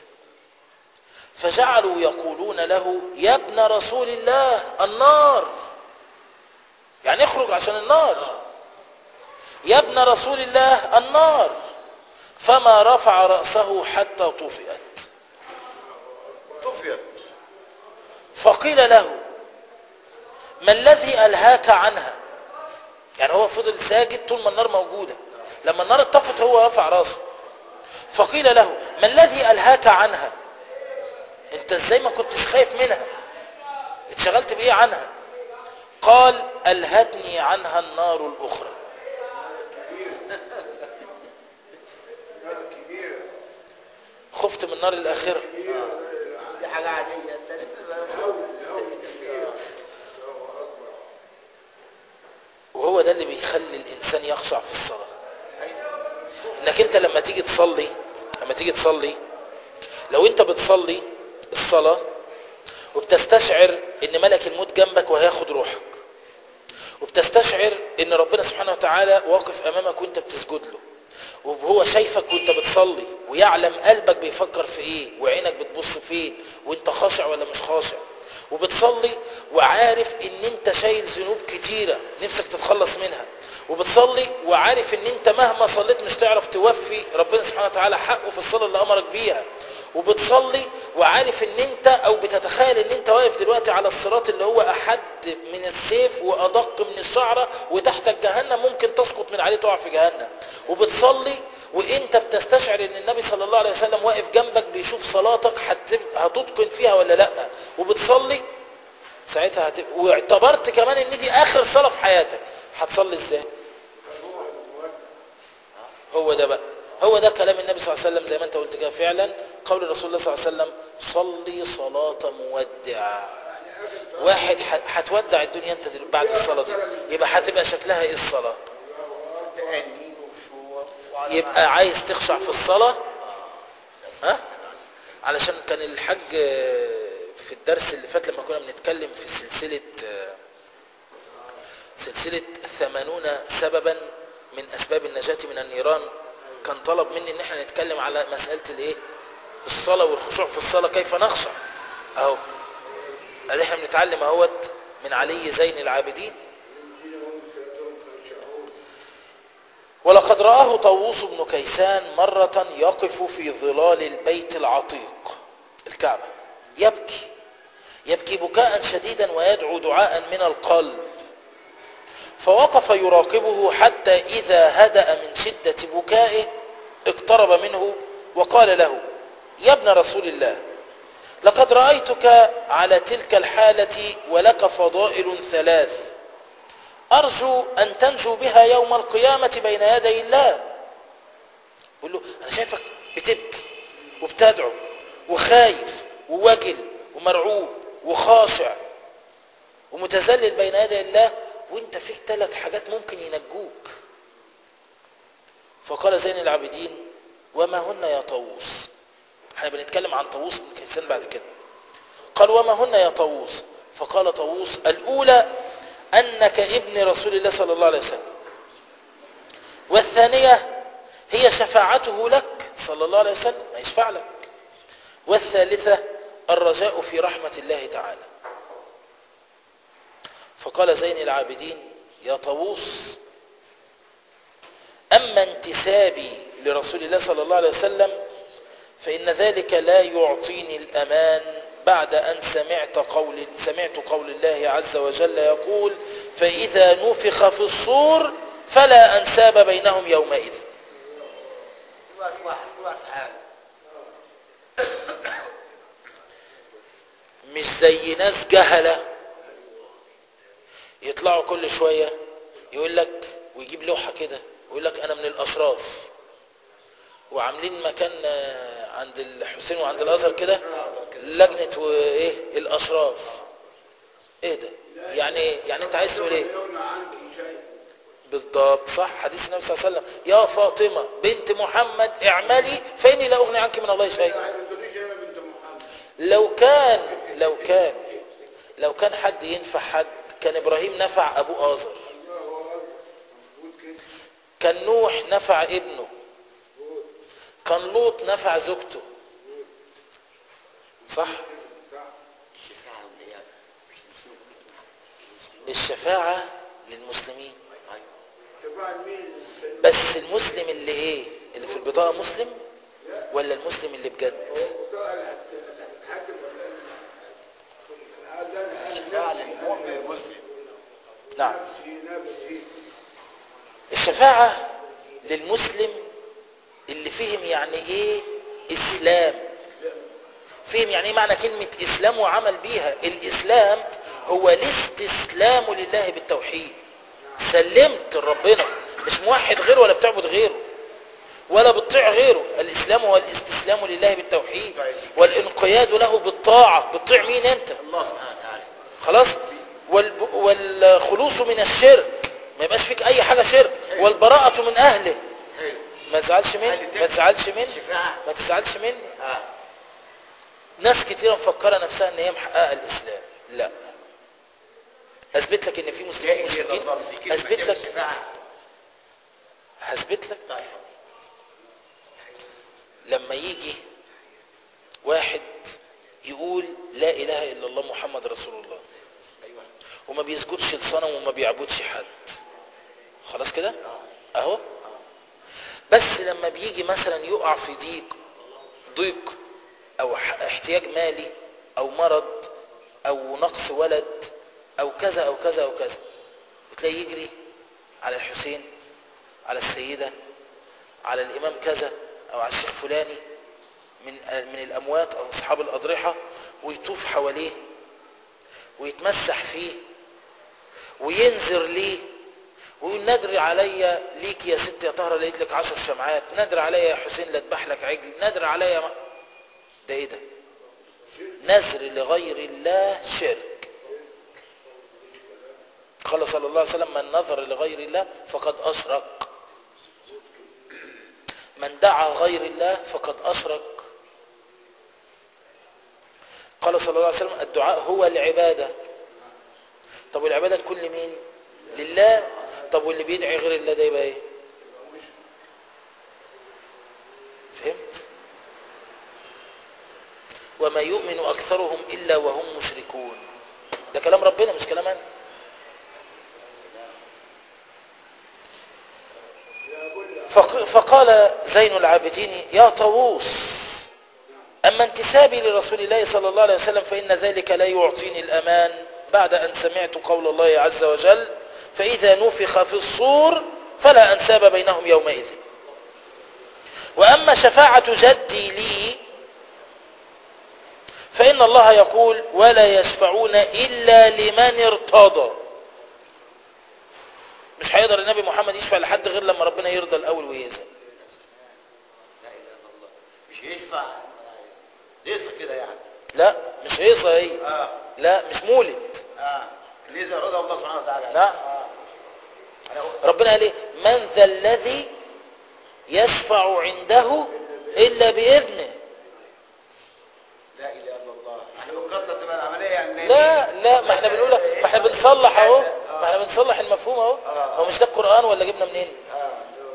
فجعلوا يقولون له يا ابن رسول الله النار يعني اخرج عشان النار يا ابن رسول الله النار فما رفع رأسه حتى طفئت طفيت فقيل له ما الذي ألهاك عنها يعني هو فضل ساجد طول ما النار موجودة لما النار اتطفت هو رفع راسه فقيل له ما الذي ألهاك عنها انت ازاي ما كنتش خايف منها اتشغلت بايه عنها قال ألهتني عنها النار الأخرى خفت من النار الآخرة دي حاجة عادية انت لسه وهو ده اللي بيخلي الإنسان يخشع في الصلاة انك انت لما تيجي تصلي لما تيجي تصلي لو انت بتصلي الصلاة وبتستشعر ان ملك الموت جنبك وهياخد روحك وبتستشعر ان ربنا سبحانه وتعالى واقف امامك وانت بتسجد له وهو شايفك وانت بتصلي ويعلم قلبك بيفكر في ايه وعينك بتبص فين وانت خاشع ولا مش خاشع وبتصلي وعارف ان انت شايل ذنوب كتيرة نفسك تتخلص منها وبتصلي وعارف ان انت مهما صليت مش تعرف توفي ربنا سبحانه وتعالى حقه في الصلاة اللي امرك بيها وبتصلي وعارف ان انت او بتتخيل ان انت واقف دلوقتي على الصراط اللي هو احد من السيف وادق من الشعرة وتحت جهنم ممكن تسقط من عليه تقع في جهنم وبتصلي وانت بتستشعر ان النبي صلى الله عليه وسلم واقف جنبك بيشوف صلاتك هت- هتتقن فيها ولا لا وبتصلي ساعتها هت... واعتبرت كمان ان دي اخر صلاة في حياتك هتصلي ازاي هو ده بقى هو ده كلام النبي صلى الله عليه وسلم زي ما انت قلت كده فعلا قول الرسول الله صلى الله عليه وسلم صلي صلاة مودع واحد ح- هتودع الدنيا انت دل- بعد الصلاة دي يبقى هتبقى شكلها ايه الصلاة تأنين وشور وعلى يبقى عايز تخشع في الصلاة ها علشان كان الحج آه، في الدرس اللي فات لما كنا بنتكلم في سلسلة آه، سلسلة ثمانون سببا من أسباب النجاة من النيران كان طلب مني ان احنا نتكلم على مسألة الايه الصلاة والخشوع في الصلاة كيف نخشع اهو ادي احنا بنتعلم اهوت من علي زين العابدين ولقد رآه طاووس بن كيسان مرة يقف في ظلال البيت العتيق الكعبة يبكي يبكي بكاء شديدا ويدعو دعاء من القلب فوقف يراقبه حتى إذا هدأ من شدة بكائه اقترب منه وقال له يا ابن رسول الله لقد رأيتك على تلك الحالة ولك فضائل ثلاث أرجو أن تنجو بها يوم القيامة بين يدي الله بقول له أنا شايفك بتبكي وبتدعو وخايف ووجل ومرعوب وخاشع ومتذلل بين يدي الله وانت فيك ثلاث حاجات ممكن ينجوك فقال زين العابدين وما هن يا طاووس احنا بنتكلم عن طاووس بن كيسان بعد كده قال وما هن يا طاووس فقال طاووس الأولى أنك ابن رسول الله صلى الله عليه وسلم والثانية هي شفاعته لك صلى الله عليه وسلم ما يشفع لك والثالثة الرجاء في رحمة الله تعالى فقال زين العابدين يا طاووس أما انتسابي لرسول الله صلى الله عليه وسلم فإن ذلك لا يعطيني الأمان بعد أن سمعت قول, سمعت قول الله عز وجل يقول فإذا نفخ في الصور فلا أنساب بينهم يومئذ كل واحد واحد كل واحد في حاله مش زي ناس جهلة يطلعوا كل شوية يقول لك ويجيب لوحة كده ويقول لك أنا من الأشراف وعاملين مكان آه، عند الحسين وعند الأزهر كده لجنة وإيه الأشراف إيه ده يعني إيه يعني أنت عايز تقول إيه يغنى عنك شيء بالضبط صح حديث النبي صلى الله عليه وسلم يا فاطمة بنت محمد اعملي فإني لا أغني عنك من الله شيئا يعني ما تقوليش انا بنت محمد لو كان لو كان لو كان حد ينفع حد كان إبراهيم نفع أبو آزر الله اكبر مظبوط كده كان نوح نفع ابنه كان لوط نفع زوجته صح صح الشفاعة والنيابة مش نسيب الشفاعة للمسلمين أيوة شفاعة مين بس المسلم اللي ايه اللي في البطاقة مسلم ولا المسلم اللي بجد هو بتوع الحاكم ولا ايه؟ انا انا انا الشفاعة نفسي- للمؤمن المسلم نعم نفسي نفسي الشفاعة للمسلم اللي فهم يعني ايه اسلام فهم يعني ايه معنى كلمة اسلام وعمل بيها الاسلام هو الاستسلام لله بالتوحيد سلمت لربنا مش موحد غيره ولا بتعبد غيره ولا بتطيع غيره الاسلام هو الاستسلام لله بالتوحيد والانقياد له بالطاعة بتطيع مين انت الله سبحانه وتعالى خلاص والب... والخلوص من الشرك ما يبقاش فيك اي حاجة شرك والبراءة من اهله حلو ما تزعلش مني ما تزعلش مني الشفاعة ما تزعلش مني اه ناس كتيرة مفكرة نفسها ان هي محققة الاسلام لا اثبت لك ان في مسلمين جاي مشركين يضرب في كلمة اثبت لك الشفاعة هثبت لك طيب لما يجي واحد يقول لا اله الا الله محمد رسول الله ايوه وما بيسجدش لصنم وما بيعبدش حد خلاص كده اهو بس لما بيجي مثلا يقع في ضيق ضيق او ح- احتياج مالي او مرض او نقص ولد او كذا او كذا او كذا وتلاقيه يجري على الحسين على السيدة على الامام كذا او على الشيخ فلاني من من الاموات او اصحاب الاضرحة ويطوف حواليه ويتمسح فيه وينذر ليه ويقول نادر عليا ليك يا ست يا طهرة لقيت لك عشر شمعات نادر عليا يا حسين لاذبح لك عجل نادر عليا ما... ده ايه ده نذر لغير الله شرك قال صلى الله عليه وسلم من نذر لغير الله فقد أشرك من دعا غير الله فقد أشرك قال صلى الله عليه وسلم الدعاء هو العبادة طب والعبادة تكون لمين لله طب واللي بيدعي غير الله ده يبقى ايه فهمت وما يؤمن أكثرهم إلا وهم مشركون ده كلام ربنا مش كلام أنا فق- فقال زين العابدين يا طاووس أما أما انتسابي لرسول الله صلى الله عليه وسلم فإن ذلك لا يعطيني الأمان بعد أن سمعت قول الله عز وجل فإذا نفخ في الصور فلا أنساب بينهم يومئذ وأما شفاعة جدي لي فإن الله يقول ولا يشفعون إلا لمن ارتضى مش هيقدر النبي محمد يشفع لحد غير لما ربنا يرضى الأول ويأذن لا اله الا الله مش يشفع ليس كده يعني لا مش هيصة هي اه لا مش مولد اه اللي اذا رضى الله سبحانه وتعالى لا. اه أنا ربنا قال ايه من ذا الذي يشفع عنده إلا بإذنه لا اله الا الله احنا فكرنا تبقى العمليه يعني لا لا ما احنا بنقول ما احنا بنصلح اهو ما احنا بنصلح المفهوم اهو هو مش ده القرآن ولا جبنا منين اه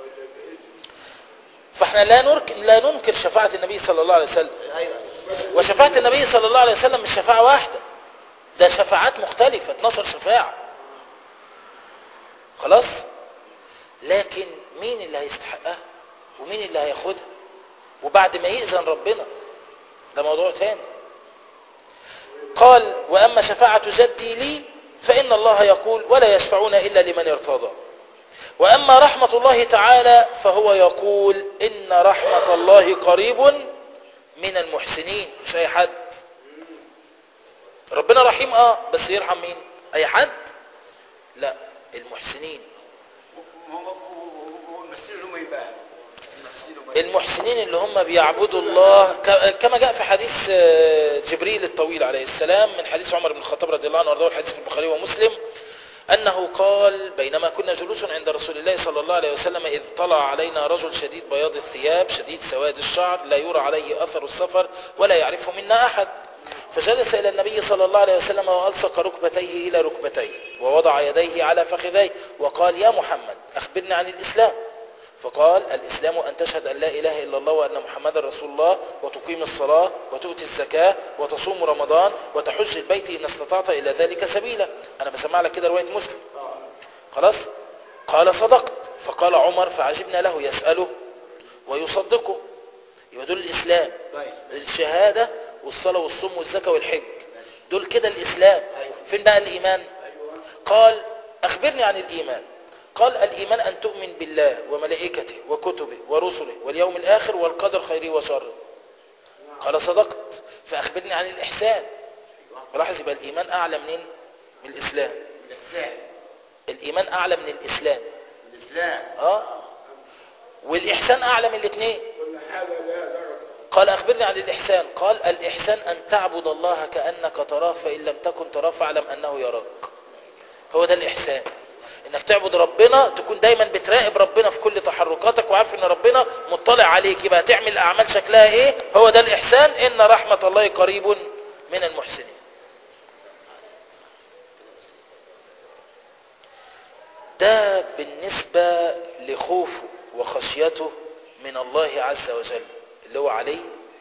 فاحنا لا ننكر لا ننكر شفاعة النبي صلى الله عليه وسلم ايوه وشفاعة النبي صلى الله عليه وسلم مش شفاعة واحدة ده شفاعات مختلفة 12 شفاعة خلاص لكن مين اللي هيستحقها ومين اللي هياخدها وبعد ما يأذن ربنا ده موضوع تاني قال وأما شفاعة جدي لي فإن الله يقول ولا يشفعون إلا لمن ارتضى وأما رحمة الله تعالى فهو يقول إن رحمة الله قريب من المحسنين مش أي حد ربنا رحيم اه بس يرحم مين أي حد لا المحسنين هو هو المسير اللي هم يبقى المسير هم يبقى. المحسنين اللي هم بيعبدوا الله ك- كما جاء في حديث آه، جبريل الطويل عليه السلام من حديث عمر بن الخطاب رضي الله عنه وارضاه الحديث في البخاري ومسلم أنه قال بينما كنا جلوس عند رسول الله صلى الله عليه وسلم إذ طلع علينا رجل شديد بياض الثياب شديد سواد الشعر لا يرى عليه أثر السفر ولا يعرفه منا أحد فجلس إلى النبي صلى الله عليه وسلم وألصق ركبتيه إلى ركبتيه ووضع يديه على فخذيه وقال يا محمد أخبرني عن الإسلام فقال الإسلام أن تشهد أن لا إله إلا الله وأن محمد رسول الله وتقيم الصلاة وتؤتي الزكاة وتصوم رمضان وتحج البيت إن استطعت إلى ذلك سبيلا أنا بسمع لك كده رواية مسلم خلاص قال صدقت فقال عمر فعجبنا له يسأله ويصدقه يبقى دول الإسلام طيب الشهادة والصلاة والصوم والزكاة والحج دول كده الإسلام فين بقى الإيمان قال أخبرني عن الإيمان قال الإيمان أن تؤمن بالله وملائكته وكتبه ورسله واليوم الآخر والقدر خيره وشره قال صدقت فأخبرني عن الإحسان لاحظ يبقى الإيمان أعلى منين من الإسلام الاسلام الإيمان أعلى من الإسلام الاسلام آه والإحسان أعلى من الاثنين كل حاجة لها درجة قال أخبرني عن الإحسان قال الإحسان أن تعبد الله كأنك تراه فإن لم تكن تراه فاعلم أنه يراك هو ده الإحسان إنك تعبد ربنا تكون دايما بتراقب ربنا في كل تحركاتك وعارف إن ربنا مطلع عليك يبقى تعمل أعمال شكلها إيه هو ده الإحسان إن رحمة الله قريب من المحسنين ده بالنسبة لخوفه وخشيته من الله عز وجل اللي هو علي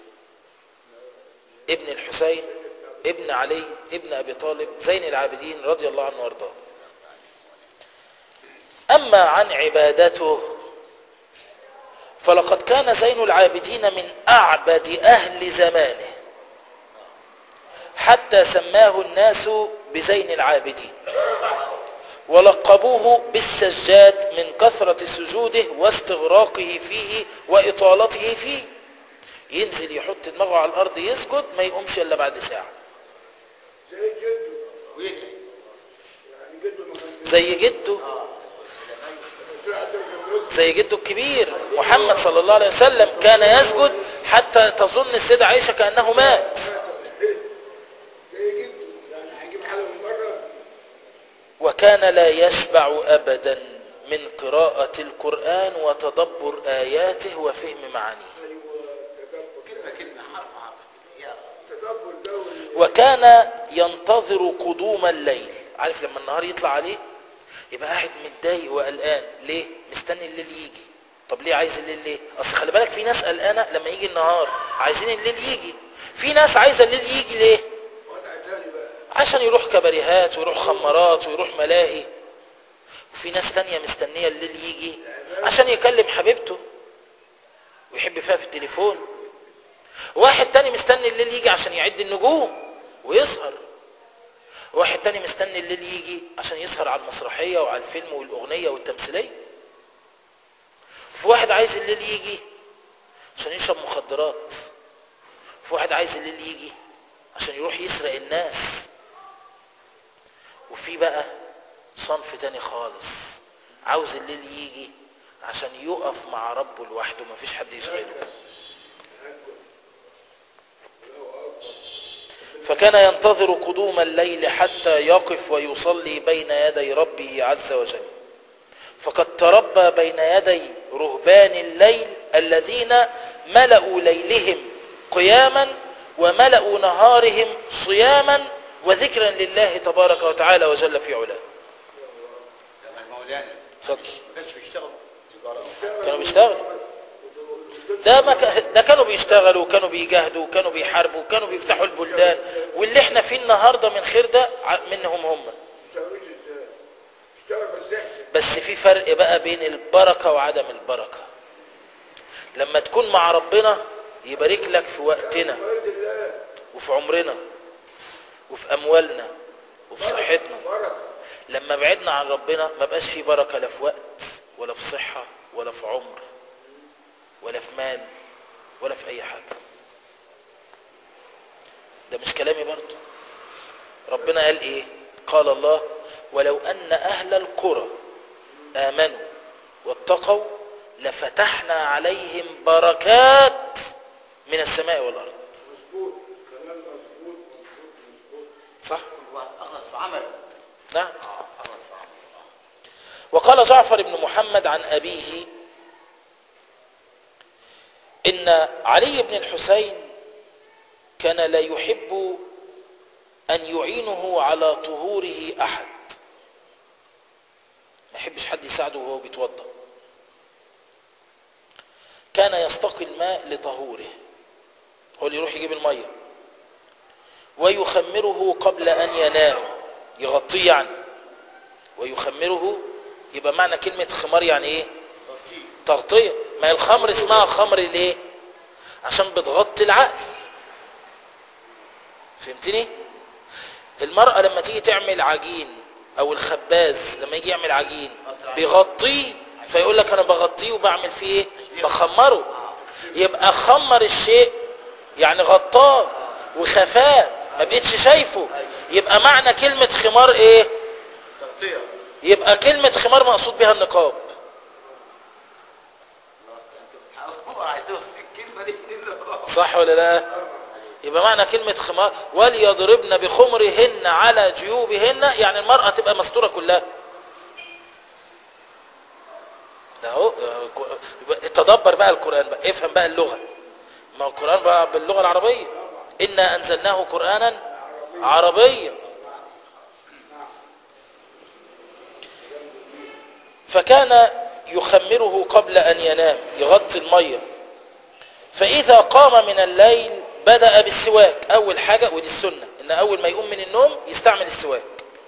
ابن الحسين ابن علي ابن أبي طالب زين العابدين رضي الله عنه وارضاه أما عن عبادته فلقد كان زين العابدين من أعبد أهل زمانه حتى سماه الناس بزين العابدين ولقبوه بالسجاد من كثرة سجوده واستغراقه فيه وإطالته فيه ينزل يحط دماغه على الأرض يسجد ما يقومش إلا بعد ساعة زي جده ويدعي يعني جده ما كان زي جده اه طلع ده كان بيقول زي جده الكبير محمد صلى الله عليه وسلم كان يسجد حتى تظن السيدة عائشة كأنه مات زي جده يعني هيجيب حاجة من بره وكان لا يشبع أبدا من قراءة القرآن وتدبر آياته وفهم معانيه ايوه تدبر كلمه كلمه حرف حرف يا التدبر ده وال- وكان ينتظر قدوم الليل عارف لما النهار يطلع عليه يبقى قاعد متضايق وقلقان ليه مستني الليل يجي طب ليه عايز الليل ليه اصل خلي بالك في ناس قلقانه لما يجي النهار عايزين الليل يجي في ناس عايزه الليل يجي ليه وضع تاني بقى عشان يروح كباريهات ويروح خمارات ويروح ملاهي وفي ناس تانية مستنية الليل يجي عشان يكلم حبيبته ويحب فيها في التليفون واحد تاني مستني الليل يجي عشان يعد النجوم ويسهر واحد تاني مستني الليل يجي عشان يسهر على المسرحية وعلى الفيلم والأغنية والتمثيلية في واحد عايز الليل يجي عشان يشرب مخدرات في واحد عايز الليل يجي عشان يروح يسرق الناس وفي بقى صنف تاني خالص عاوز الليل يجي عشان يقف مع ربه لوحده مفيش حد يشغله فكان ينتظر قدوم الليل حتى يقف ويصلي بين يدي ربه عز وجل فقد تربى بين يدي رهبان الليل الذين ملأوا ليلهم قياما وملأوا نهارهم صياما وذكرا لله تبارك وتعالى وجل في علاه لما مولانا اتفضل. ما كانش بيشتغل تجاره كانوا بيشتغلوا ده ما ك... ده كانوا بيشتغلوا وكانوا بيجاهدوا وكانوا بيحاربوا وكانوا بيفتحوا البلدان واللي احنا فيه النهارده من خير ده ع- منهم هم اشتغلوش ازاي اشتغل بس احسن بس في فرق بقى بين البركة وعدم البركة لما تكون مع ربنا يبارك لك في وقتنا بارد الله وفي عمرنا وفي أموالنا وفي صحتنا بركه لما بعدنا عن ربنا ما بقاش في بركة لا في وقت ولا في صحة ولا في عمر ولا في مال ولا في أي حاجة ده مش كلامي برضو ربنا قال إيه قال الله ولو أن أهل القرى آمنوا واتقوا لفتحنا عليهم بركات من السماء والأرض مظبوط كلام مظبوط مظبوط مظبوط صح هو اخلص في عمل نعم اه اخلص في عمل آه. وقال جعفر بن محمد عن أبيه إن علي بن الحسين كان لا يحب أن يعينه على طهوره أحد ما يحبش حد يساعده وهو بيتوضا كان يستقي الماء لطهوره هو اللي يروح يجيب المية ويخمره قبل أن ينام يغطيه يعني ويخمره يبقى معنى كلمة خمار يعني ايه تغطيه تغطية ما هي الخمر اسمها خمر ليه عشان بتغطي العقل فهمتني المرأة لما تيجي تعمل عجين او الخباز لما يجي يعمل عجين بيغطيه فيقول لك انا بغطيه وبعمل فيه ايه بخمره يبقى خمر الشيء يعني غطاه وخفاه ما بقتش شايفه يبقى معنى كلمة خمار ايه تغطيه يبقى كلمة خمار مقصود بها النقاب هو عايز يوصل الكلمه دي صح ولا لا يبقى معنى كلمة خمار وليضربن بخمرهن على جيوبهن يعني المرأة تبقى مستورة كلها ده اهو يبقى تدبر بقى القرآن بقى افهم بقى اللغة ما هو القرآن بقى باللغة العربية إنا أنزلناه قرآنا عربيا فكان يخمره قبل أن ينام يغطي المية فإذا قام من الليل بدأ بالسواك أول حاجة ودي السنة إن أول ما يقوم من النوم يستعمل السواك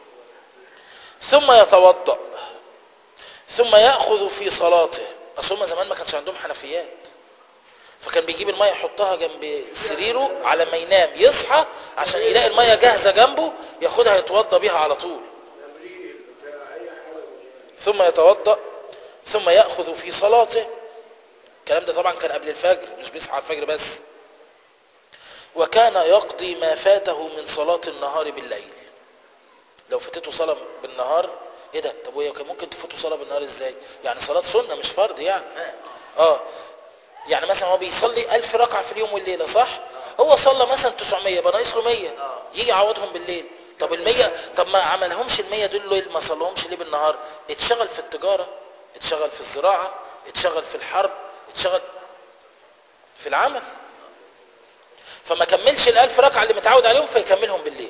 ثم يتوضأ ثم يأخذ في صلاته أصل هم زمان ما كانش عندهم حنفيات فكان بيجيب المية يحطها جنب سريره على ما ينام يصحى عشان يلاقي المية جاهزة جنبه ياخدها يتوضأ بيها على طول تمرين بتاع اي حاجه ثم يتوضأ ثم يأخذ في صلاته الكلام ده طبعا كان قبل الفجر مش بيصحى على الفجر بس وكان يقضي ما فاته من صلاة النهار بالليل لو فاتته صلاة بالنهار ايه ده طب وهي كان ممكن تفوته صلاة بالنهار ازاي يعني صلاة سنة مش فرض يعني اه يعني مثلا هو بيصلي ألف ركعة في اليوم والليلة صح هو صلى مثلا 900 يبقى ناقص له 100 يجي يعوضهم بالليل طب المية طب ما عملهمش المية دول ليه ما صلهمش ليه بالنهار اتشغل في التجارة اتشغل في الزراعة اتشغل في الحرب اتشغل في العمل فما كملش الألف ركعة اللي متعود عليهم فيكملهم بالليل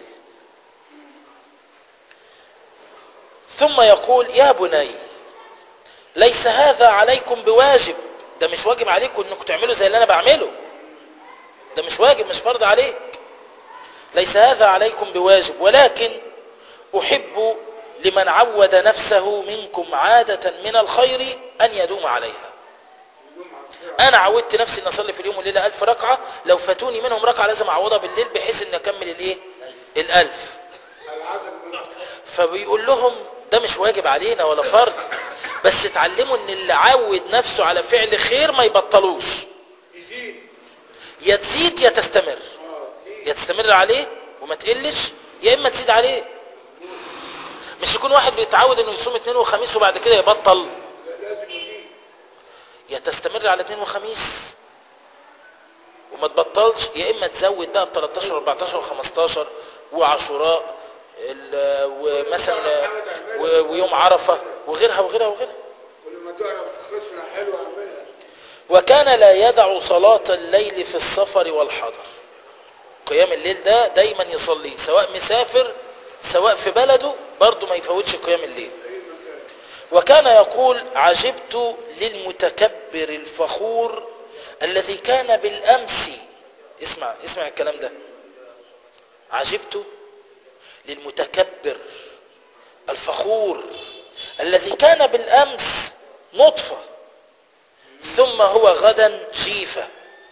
ثم يقول يا بني ليس هذا عليكم بواجب ده مش واجب عليكم انكم تعملوا زي اللي انا بعمله ده مش واجب مش فرض عليك ليس هذا عليكم بواجب ولكن احب لمن عود نفسه منكم عادة من الخير ان يدوم عليها يوم على انا عودت نفسي ان اصلي في اليوم والليله ألف ركعه لو فاتوني منهم ركعه لازم اعوضها بالليل بحيث ان اكمل الايه الألف العدد من فبيقول لهم ده مش واجب علينا ولا فرض بس اتعلموا ان اللي عود نفسه على فعل خير ما يبطلوش يزيد يا تزيد يا تستمر اه يزيد يا تستمر عليه وما تقلش يا اما تزيد عليه مش يكون واحد بيتعود انه يصوم اثنين وخميس وبعد كده يبطل لازم يزيد يا تستمر على اثنين وخميس وما تبطلش يا اما تزود بقى ب 13 و14 و15 وعاشوراء ال- ومثلا و- ويوم عرفه وغيرها وغيرها وغيرها كل ما تعرف خصلة حلوة اعملها وكان لا يدع صلاة الليل في السفر والحضر قيام الليل ده دايما يصلي سواء مسافر سواء في بلده برضه ما يفوتش قيام الليل اي مكان وكان يقول عجبت للمتكبر الفخور الذي كان بالأمس اسمع اسمع الكلام ده عجبت للمتكبر الفخور الذي كان بالأمس نطفة ثم هو غدا جيفة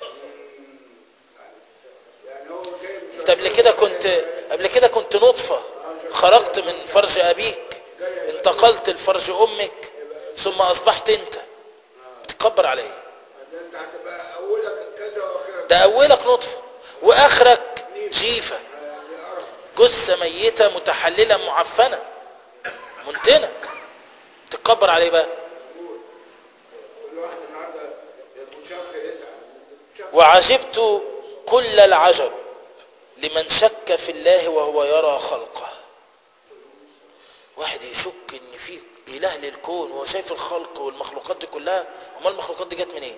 يعني هو جاي من انت قبل كده كنت قبل كده كنت نطفة خرجت من فرج أبيك انتقلت لفرج أمك ثم أصبحت أنت تكبر عليه ده انت هتبقى اولك كذا واخرك ده أولك نطفة وآخرك جيفة يعني اعرف جثة ميتة متحللة معفنة منتنة تكبر عليه بقى كل واحد النهارده المشاخر يسعى المشاخر وعجبت كل العجب لمن شك في الله وهو يرى خلقه واحد يشك ان في اله للكون وهو شايف الخلق والمخلوقات دي كلها امال المخلوقات دي جت منين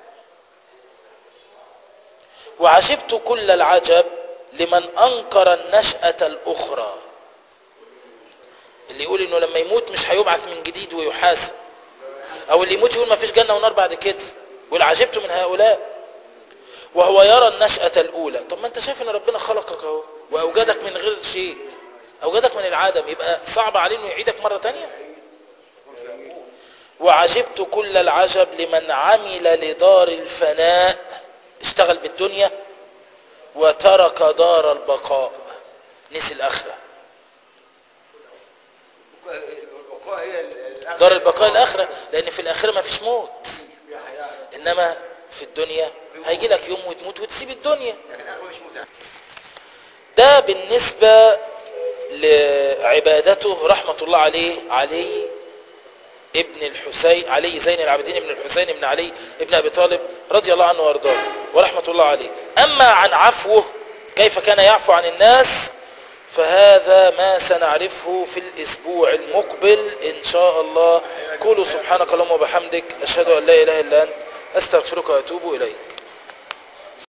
وعجبت كل العجب لمن انكر النشأة الاخرى اللي يقول انه لما يموت مش هيبعث من جديد ويحاسب او اللي يموت يقول ما فيش جنة ونار بعد كده يقول عجبت من هؤلاء وهو يرى النشأة الأولى طب ما أنت شايف أن ربنا خلقك أهو وأوجدك من غير شيء أوجدك من العدم يبقى صعب عليه أنه يعيدك مرة تانية وعجبت كل العجب لمن عمل لدار الفناء اشتغل بالدنيا وترك دار البقاء نسي الآخرة البقاء هي ال- دار البقاء الآخرة لأن في الآخرة ما فيش موت يا حياة إنما في الدنيا هيجي لك يوم وتموت وتسيب الدنيا لكن الاخر مش متاح ده بالنسبة لعبادته رحمة الله عليه علي ابن الحسين علي زين العابدين ابن الحسين ابن علي ابن أبي طالب رضي الله عنه وارضاه ورحمة الله عليه أما عن عفوه كيف كان يعفو عن الناس فهذا ما سنعرفه في الأسبوع المقبل إن شاء الله قولوا سبحانك اللهم وبحمدك أشهد أن لا إله إلا أنت أستغفرك وأتوب إليك